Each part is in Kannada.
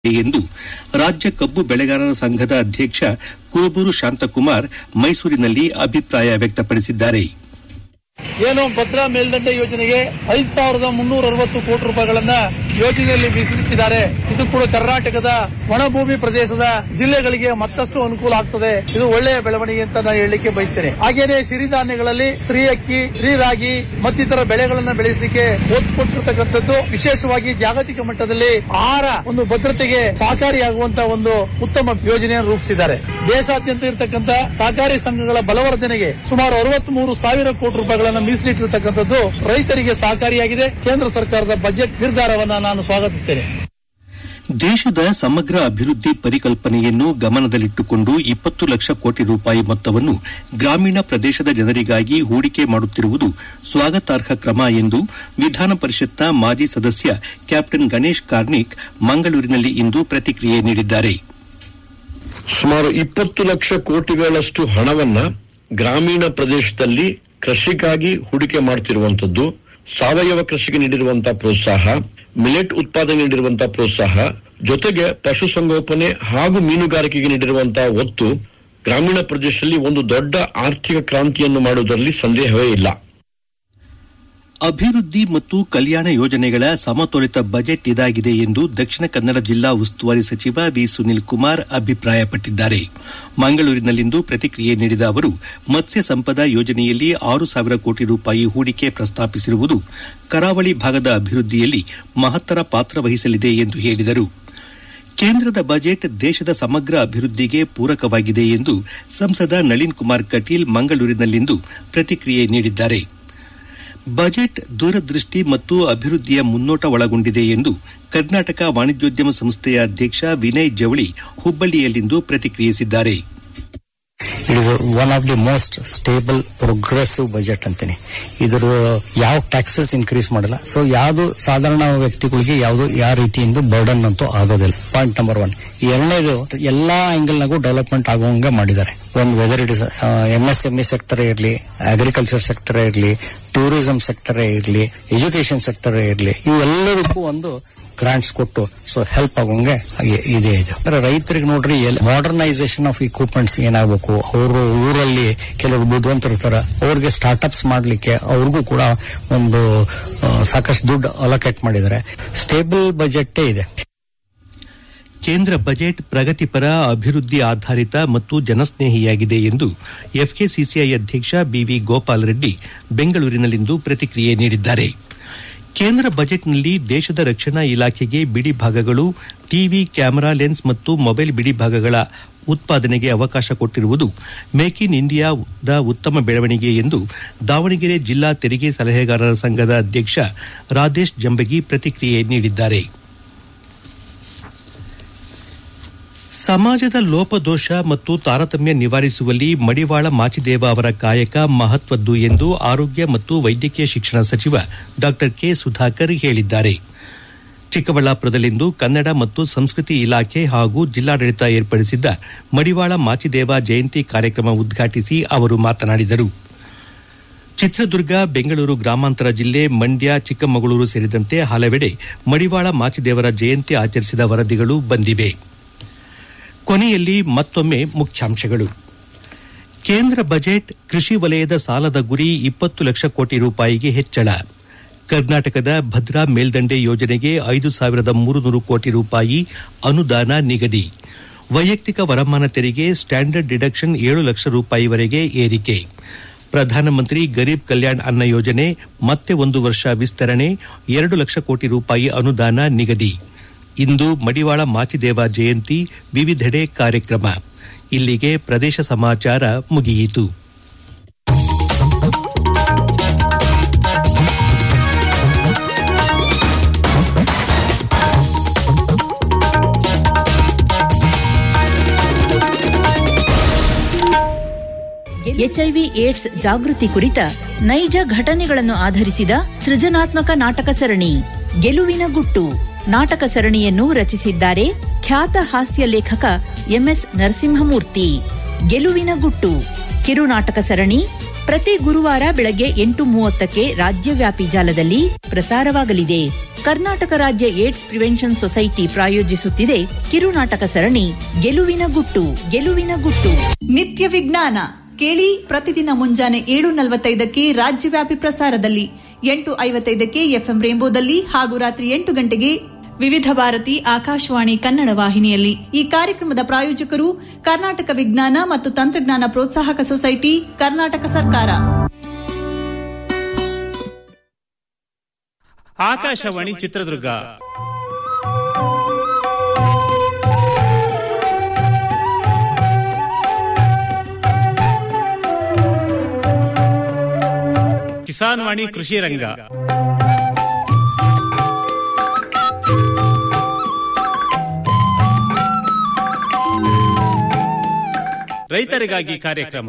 ಎಂದು ರಾಜ್ಯ ಕಬ್ಬು ಬೆಳೆಗಾರರ ಸಂಘದ ಅಧ್ಯಕ್ಷ ಕುರುಬೂರು ಶಾಂತಕುಮಾರ್ ಮೈಸೂರಿನಲ್ಲಿ ಅಭಿಪ್ರಾಯ ವ್ಯಕ್ತಪಡಿಸಿದ್ದಾರೆ ಏನು ಭದ್ರಾ ಮೇಲ್ದಂಡೆ ಯೋಜನೆಗೆ ಐದು ಸಾವಿರದ ಮುನ್ನೂರ ಅರವತ್ತು ಕೋಟಿ ರೂಪಾಯಿಗಳನ್ನ ಯೋಜನೆಯಲ್ಲಿ ಮೀಸಲಿಟ್ಟಿದ್ದಾರೆ ಇದು ಕೂಡ ಕರ್ನಾಟಕದ ಒಣಭೂಮಿ ಪ್ರದೇಶದ ಜಿಲ್ಲೆಗಳಿಗೆ ಮತ್ತಷ್ಟು ಅನುಕೂಲ ಆಗ್ತದೆ ಇದು ಒಳ್ಳೆಯ ಬೆಳವಣಿಗೆ ಅಂತ ನಾನು ಹೇಳಲಿಕ್ಕೆ ಬಯಸ್ತೇನೆ ಹಾಗೇನೆ ಸಿರಿಧಾನ್ಯಗಳಲ್ಲಿ ಶ್ರೀ ಅಕ್ಕಿ ಶ್ರೀ ರಾಗಿ ಮತ್ತಿತರ ಬೆಳೆಗಳನ್ನ ಬೆಳೆಸಲಿಕ್ಕೆ ಒತ್ತು ಕೊಟ್ಟಿರ್ತಕ್ಕಂಥದ್ದು ವಿಶೇಷವಾಗಿ ಜಾಗತಿಕ ಮಟ್ಟದಲ್ಲಿ ಆಹಾರ ಒಂದು ಭದ್ರತೆಗೆ ಸಹಕಾರಿಯಾಗುವಂತಹ ಒಂದು ಉತ್ತಮ ಯೋಜನೆಯನ್ನು ರೂಪಿಸಿದ್ದಾರೆ ದೇಶಾದ್ಯಂತ ಇರತಕ್ಕಂಥ ಸಹಕಾರಿ ಸಂಘಗಳ ಬಲವರ್ಧನೆಗೆ ಸುಮಾರು ಅರವತ್ಮೂರು ಸಾವಿರ ಕೋಟಿ ರೂಪಾಯಿಗಳನ್ನು ಮೀಸಲಿಟ್ಟಿರ್ತಕ್ಕಂಥದ್ದು ರೈತರಿಗೆ ಸಹಕಾರಿಯಾಗಿದೆ ಕೇಂದ್ರ ಸರ್ಕಾರದ ಬಜೆಟ್ ನಿರ್ಧಾರವನ್ನ ನಾನು ಸ್ವಾಗತಿಸ್ತೇನೆ ದೇಶದ ಸಮಗ್ರ ಅಭಿವೃದ್ಧಿ ಪರಿಕಲ್ಪನೆಯನ್ನು ಗಮನದಲ್ಲಿಟ್ಟುಕೊಂಡು ಇಪ್ಪತ್ತು ಲಕ್ಷ ಕೋಟಿ ರೂಪಾಯಿ ಮೊತ್ತವನ್ನು ಗ್ರಾಮೀಣ ಪ್ರದೇಶದ ಜನರಿಗಾಗಿ ಹೂಡಿಕೆ ಮಾಡುತ್ತಿರುವುದು ಸ್ವಾಗತಾರ್ಹ ಕ್ರಮ ಎಂದು ವಿಧಾನ ಪರಿಷತ್ನ ಮಾಜಿ ಸದಸ್ಯ ಕ್ಯಾಪ್ಟನ್ ಗಣೇಶ್ ಕಾರ್ಣಿಕ್ ಮಂಗಳೂರಿನಲ್ಲಿ ಇಂದು ಪ್ರತಿಕ್ರಿಯೆ ನೀಡಿದ್ದಾರೆ ಸುಮಾರು ಇಪ್ಪತ್ತು ಲಕ್ಷ ಕೋಟಿಗಳಷ್ಟು ಹಣವನ್ನ ಗ್ರಾಮೀಣ ಪ್ರದೇಶದಲ್ಲಿ ಕೃಷಿಗಾಗಿ ಹೂಡಿಕೆ ಮಾಡುತ್ತಿರುವಂತದ್ದು ಸಾವಯವ ಕೃಷಿಗೆ ನೀಡಿರುವಂತಹ ಪ್ರೋತ್ಸಾಹ ಮಿಲೆಟ್ ಉತ್ಪಾದನೆ ನೀಡಿರುವಂತಹ ಪ್ರೋತ್ಸಾಹ ಜೊತೆಗೆ ಪಶುಸಂಗೋಪನೆ ಹಾಗೂ ಮೀನುಗಾರಿಕೆಗೆ ನೀಡಿರುವಂತಹ ಒತ್ತು ಗ್ರಾಮೀಣ ಪ್ರದೇಶದಲ್ಲಿ ಒಂದು ದೊಡ್ಡ ಆರ್ಥಿಕ ಕ್ರಾಂತಿಯನ್ನು ಮಾಡುವುದರಲ್ಲಿ ಸಂದೇಹವೇ ಇಲ್ಲ ಅಭಿವೃದ್ಧಿ ಮತ್ತು ಕಲ್ಯಾಣ ಯೋಜನೆಗಳ ಸಮತೋಲಿತ ಬಜೆಟ್ ಇದಾಗಿದೆ ಎಂದು ದಕ್ಷಿಣ ಕನ್ನಡ ಜಿಲ್ಲಾ ಉಸ್ತುವಾರಿ ಸಚಿವ ವಿ ಸುನಿಲ್ ಕುಮಾರ್ ಅಭಿಪ್ರಾಯಪಟ್ಟಿದ್ದಾರೆ ಮಂಗಳೂರಿನಲ್ಲಿಂದು ಪ್ರತಿಕ್ರಿಯೆ ನೀಡಿದ ಅವರು ಮತ್ಸ್ಯ ಸಂಪದ ಯೋಜನೆಯಲ್ಲಿ ಆರು ಸಾವಿರ ಕೋಟಿ ರೂಪಾಯಿ ಹೂಡಿಕೆ ಪ್ರಸ್ತಾಪಿಸಿರುವುದು ಕರಾವಳಿ ಭಾಗದ ಅಭಿವೃದ್ಧಿಯಲ್ಲಿ ಮಹತ್ತರ ಪಾತ್ರ ವಹಿಸಲಿದೆ ಎಂದು ಹೇಳಿದರು ಕೇಂದ್ರದ ಬಜೆಟ್ ದೇಶದ ಸಮಗ್ರ ಅಭಿವೃದ್ಧಿಗೆ ಪೂರಕವಾಗಿದೆ ಎಂದು ಸಂಸದ ನಳಿನ್ ಕುಮಾರ್ ಕಟೀಲ್ ಮಂಗಳೂರಿನಲ್ಲಿಂದು ಪ್ರತಿಕ್ರಿಯೆ ನೀಡಿದ್ದಾರೆ ಬಜೆಟ್ ದೂರದೃಷ್ಟಿ ಮತ್ತು ಅಭಿವೃದ್ಧಿಯ ಮುನ್ನೋಟ ಒಳಗೊಂಡಿದೆ ಎಂದು ಕರ್ನಾಟಕ ವಾಣಿಜ್ಯೋದ್ಯಮ ಸಂಸ್ಥೆಯ ಅಧ್ಯಕ್ಷ ವಿನಯ್ ಜವಳಿ ಹುಬ್ಬಳ್ಳಿಯಲ್ಲಿಂದು ಪ್ರತಿಕ್ರಿಯಿಸಿದ್ದಾರೆ it is one of the most stable progressive budget ಅಂತೀನಿ ಇದ್ರ ಯಾವ ಟ್ಯಾಕ್ಸಸ್ ಇನ್ಕ್ರೀಸ್ ಮಾಡಲ್ಲ ಸೊ ಯಾವುದು ಸಾಧಾರಣ ವ್ಯಕ್ತಿಗಳಿಗೆ ಯಾವುದು ಯಾವ ರೀತಿಯಿಂದ ಬರ್ಡನ್ ಅಂತೂ ಆಗೋದಿಲ್ಲ ಪಾಯಿಂಟ್ ನಂಬರ್ ಒನ್ ಎರಡನೇದು ಎಲ್ಲಾ ಆಂಗಲ್ ನಾಗೂ ಡೆವಲಪ್ಮೆಂಟ್ ಆಗುವಂಗೆ ಮಾಡಿದ್ದಾರೆ ಒಂದು whether it is M S M E sector ಇರಲಿ ಅಗ್ರಿಕಲ್ಚರ್ ಸೆಕ್ಟರ್ ಇರಲಿ ಟೂರಿಸಂ ಸೆಕ್ಟರ್ ಇರಲಿ ಎಜುಕೇಶನ್ ಸೆಕ್ಟರ್ ಇರಲಿ ಇವೆಲ್ಲದಕ್ಕೂ ಒಂದು ಗ್ರಾಂಟ್ಸ್ ಕೊಟ್ಟು ಸೊ ಹೆಲ್ಪ್ ಆಗೋಂಗೆ ಇ- ಇದೆ ಇದು ಅಂದ್ರೆ ರೈತರಿಗೆ ನೋಡ್ರಿ ಮಾಡರ್ನೈಸೇಷನ್ ಆಫ್ ಇಕ್ವಿಪ್ಮೆಂಟ್ಸ್ ಏನಾಗಬೇಕು ಅವರು ಊರಲ್ಲಿ ಕೆಲವರು ಬುದ್ಧಿವಂತರಿರ್ತಾರ ಅವ್ರಿಗೆ ಸ್ಟಾರ್ಟ್ಅಪ್ಸ್ ಮಾಡ್ಲಿಕ್ಕೆ ಅವ್ರಿಗೂ ಕೂಡ ಒಂದು ಆ, ಸಾಕಷ್ಟು ದುಡ್ಡು ಅಲೋಕೇಟ್ ಮಾಡಿದ್ದಾರೆ ಸ್ಟೇಬಲ್ ಬಜೆಟ್ ಇದೆ ಕೇಂದ್ರ ಬಜೆಟ್ ಪ್ರಗತಿಪರ ಅಭಿವೃದ್ಧಿ ಆಧಾರಿತ ಮತ್ತು ಜನಸ್ನೇಹಿಯಾಗಿದೆ ಎಂದು ಎಫ್ಕೆಸಿಸಿಐ ಅಧ್ಯಕ್ಷ ಬಿವಿ ಗೋಪಾಲ್ ರೆಡ್ಡಿ ಬೆಂಗಳೂರಿನಲ್ಲಿಂದು ಪ್ರತಿಕ್ರಿಯೆ ನೀಡಿದ್ದಾರೆ ಕೇಂದ್ರ ಬಜೆಟ್ನಲ್ಲಿ ದೇಶದ ರಕ್ಷಣಾ ಇಲಾಖೆಗೆ ಬಿಡಿ ಭಾಗಗಳು ಟಿವಿ ಕ್ಯಾಮೆರಾ ಲೆನ್ಸ್ ಮತ್ತು ಮೊಬೈಲ್ ಬಿಡಿ ಭಾಗಗಳ ಉತ್ಪಾದನೆಗೆ ಅವಕಾಶ ಕೊಟ್ಟಿರುವುದು ಮೇಕ್ ಇನ್ ಇಂಡಿಯಾದ ಉತ್ತಮ ಬೆಳವಣಿಗೆ ಎಂದು ದಾವಣಗೆರೆ ಜಿಲ್ಲಾ ತೆರಿಗೆ ಸಲಹೆಗಾರರ ಸಂಘದ ಅಧ್ಯಕ್ಷ ರಾಧೇಶ್ ಜಂಬಗಿ ಪ್ರತಿಕ್ರಿಯೆ ನೀಡಿದ್ದಾರೆ ಸಮಾಜದ ಲೋಪದೋಷ ಮತ್ತು ತಾರತಮ್ಯ ನಿವಾರಿಸುವಲ್ಲಿ ಮಡಿವಾಳ ಮಾಚಿದೇವ ಅವರ ಕಾಯಕ ಮಹತ್ವದ್ದು ಎಂದು ಆರೋಗ್ಯ ಮತ್ತು ವೈದ್ಯಕೀಯ ಶಿಕ್ಷಣ ಸಚಿವ ಡಾ ಕೆ ಸುಧಾಕರ್ ಹೇಳಿದ್ದಾರೆ ಚಿಕ್ಕಬಳ್ಳಾಪುರದಲ್ಲಿಂದು ಕನ್ನಡ ಮತ್ತು ಸಂಸ್ಕೃತಿ ಇಲಾಖೆ ಹಾಗೂ ಜಿಲ್ಲಾಡಳಿತ ಏರ್ಪಡಿಸಿದ್ದ ಮಡಿವಾಳ ಮಾಚಿದೇವ ಜಯಂತಿ ಕಾರ್ಯಕ್ರಮ ಉದ್ಘಾಟಿಸಿ ಅವರು ಮಾತನಾಡಿದರು ಚಿತ್ರದುರ್ಗ ಬೆಂಗಳೂರು ಗ್ರಾಮಾಂತರ ಜಿಲ್ಲೆ ಮಂಡ್ಯ ಚಿಕ್ಕಮಗಳೂರು ಸೇರಿದಂತೆ ಹಲವೆಡೆ ಮಡಿವಾಳ ಮಾಚಿದೇವರ ಜಯಂತಿ ಆಚರಿಸಿದ ವರದಿಗಳು ಬಂದಿವೆ ಕೊನೆಯಲ್ಲಿ ಮತ್ತೊಮ್ಮೆ ಮುಖ್ಯಾಂಶಗಳು ಕೇಂದ್ರ ಬಜೆಟ್ ಕೃಷಿ ವಲಯದ ಸಾಲದ ಗುರಿ ಇಪ್ಪತ್ತು ಲಕ್ಷ ಕೋಟಿ ರೂಪಾಯಿಗೆ ಹೆಚ್ಚಳ ಕರ್ನಾಟಕದ ಭದ್ರಾ ಮೇಲ್ದಂಡೆ ಯೋಜನೆಗೆ ಐದು ಸಾವಿರದ ಮೂರುನೂರು ಕೋಟಿ ರೂಪಾಯಿ ಅನುದಾನ ನಿಗದಿ ವೈಯಕ್ತಿಕ ವರಮಾನ ತೆರಿಗೆ ಸ್ಟ್ಯಾಂಡರ್ಡ್ ಡಿಡಕ್ಷನ್ ಏಳು ಲಕ್ಷ ರೂಪಾಯಿವರೆಗೆ ಏರಿಕೆ ಪ್ರಧಾನಮಂತ್ರಿ ಗರೀಬ್ ಕಲ್ಯಾಣ್ ಅನ್ನ ಯೋಜನೆ ಮತ್ತೆ ಒಂದು ವರ್ಷ ವಿಸ್ತರಣೆ ಎರಡು ಲಕ್ಷ ಕೋಟಿ ರೂಪಾಯಿ ಅನುದಾನ ನಿಗದಿ ಇಂದು ಮಡಿವಾಳ ಮಾಚಿದೇವ ಜಯಂತಿ ವಿವಿಧೆಡೆ ಕಾರ್ಯಕ್ರಮ ಇಲ್ಲಿಗೆ ಪ್ರದೇಶ ಸಮಾಚಾರ ಮುಗಿಯಿತು ಎಚ್ಐವಿ ಏಡ್ಸ್ ಜಾಗೃತಿ ಕುರಿತ ನೈಜ ಘಟನೆಗಳನ್ನು ಆಧರಿಸಿದ ಸೃಜನಾತ್ಮಕ ನಾಟಕ ಸರಣಿ ಗೆಲುವಿನ ಗುಟ್ಟು ನಾಟಕ ಸರಣಿಯನ್ನು ರಚಿಸಿದ್ದಾರೆ ಖ್ಯಾತ ಹಾಸ್ಯ ಲೇಖಕ ಎಂಎಸ್ ನರಸಿಂಹಮೂರ್ತಿ ಗೆಲುವಿನ ಗುಟ್ಟು ಕಿರುನಾಟಕ ಸರಣಿ ಪ್ರತಿ ಗುರುವಾರ ಬೆಳಗ್ಗೆ ಎಂಟು ಮೂವತ್ತಕ್ಕೆ ರಾಜ್ಯವ್ಯಾಪಿ ಜಾಲದಲ್ಲಿ ಪ್ರಸಾರವಾಗಲಿದೆ ಕರ್ನಾಟಕ ರಾಜ್ಯ ಏಡ್ಸ್ ಪ್ರಿವೆನ್ಷನ್ ಸೊಸೈಟಿ ಪ್ರಾಯೋಜಿಸುತ್ತಿದೆ ಕಿರುನಾಟಕ ಸರಣಿ ಗೆಲುವಿನ ಗುಟ್ಟು ಗೆಲುವಿನ ಗುಟ್ಟು ನಿತ್ಯ ವಿಜ್ಞಾನ ಕೇಳಿ ಪ್ರತಿದಿನ ಮುಂಜಾನೆ ಏಳು ನಲವತ್ತೈದಕ್ಕೆ ರಾಜ್ಯವ್ಯಾಪಿ ಪ್ರಸಾರದಲ್ಲಿ ಎಂಟು ಐವತ್ತೈದಕ್ಕೆ ಎಫ್ಎಂ ರೇಂಬೋದಲ್ಲಿ ಹಾಗೂ ರಾತ್ರಿ ಎಂಟು ಗಂಟೆಗೆ ವಿವಿಧ ಭಾರತಿ ಆಕಾಶವಾಣಿ ಕನ್ನಡ ವಾಹಿನಿಯಲ್ಲಿ ಈ ಕಾರ್ಯಕ್ರಮದ ಪ್ರಾಯೋಜಕರು ಕರ್ನಾಟಕ ವಿಜ್ಞಾನ ಮತ್ತು ತಂತ್ರಜ್ಞಾನ ಪ್ರೋತ್ಸಾಹಕ ಸೊಸೈಟಿ ಕರ್ನಾಟಕ ಸರ್ಕಾರ ಆಕಾಶವಾಣಿ ಚಿತ್ರದುರ್ಗ ಕಿಸಾನ್ ವಾಣಿ ಕೃಷಿ ರಂಗ ರೈತರಿಗಾಗಿ ಕಾರ್ಯಕ್ರಮ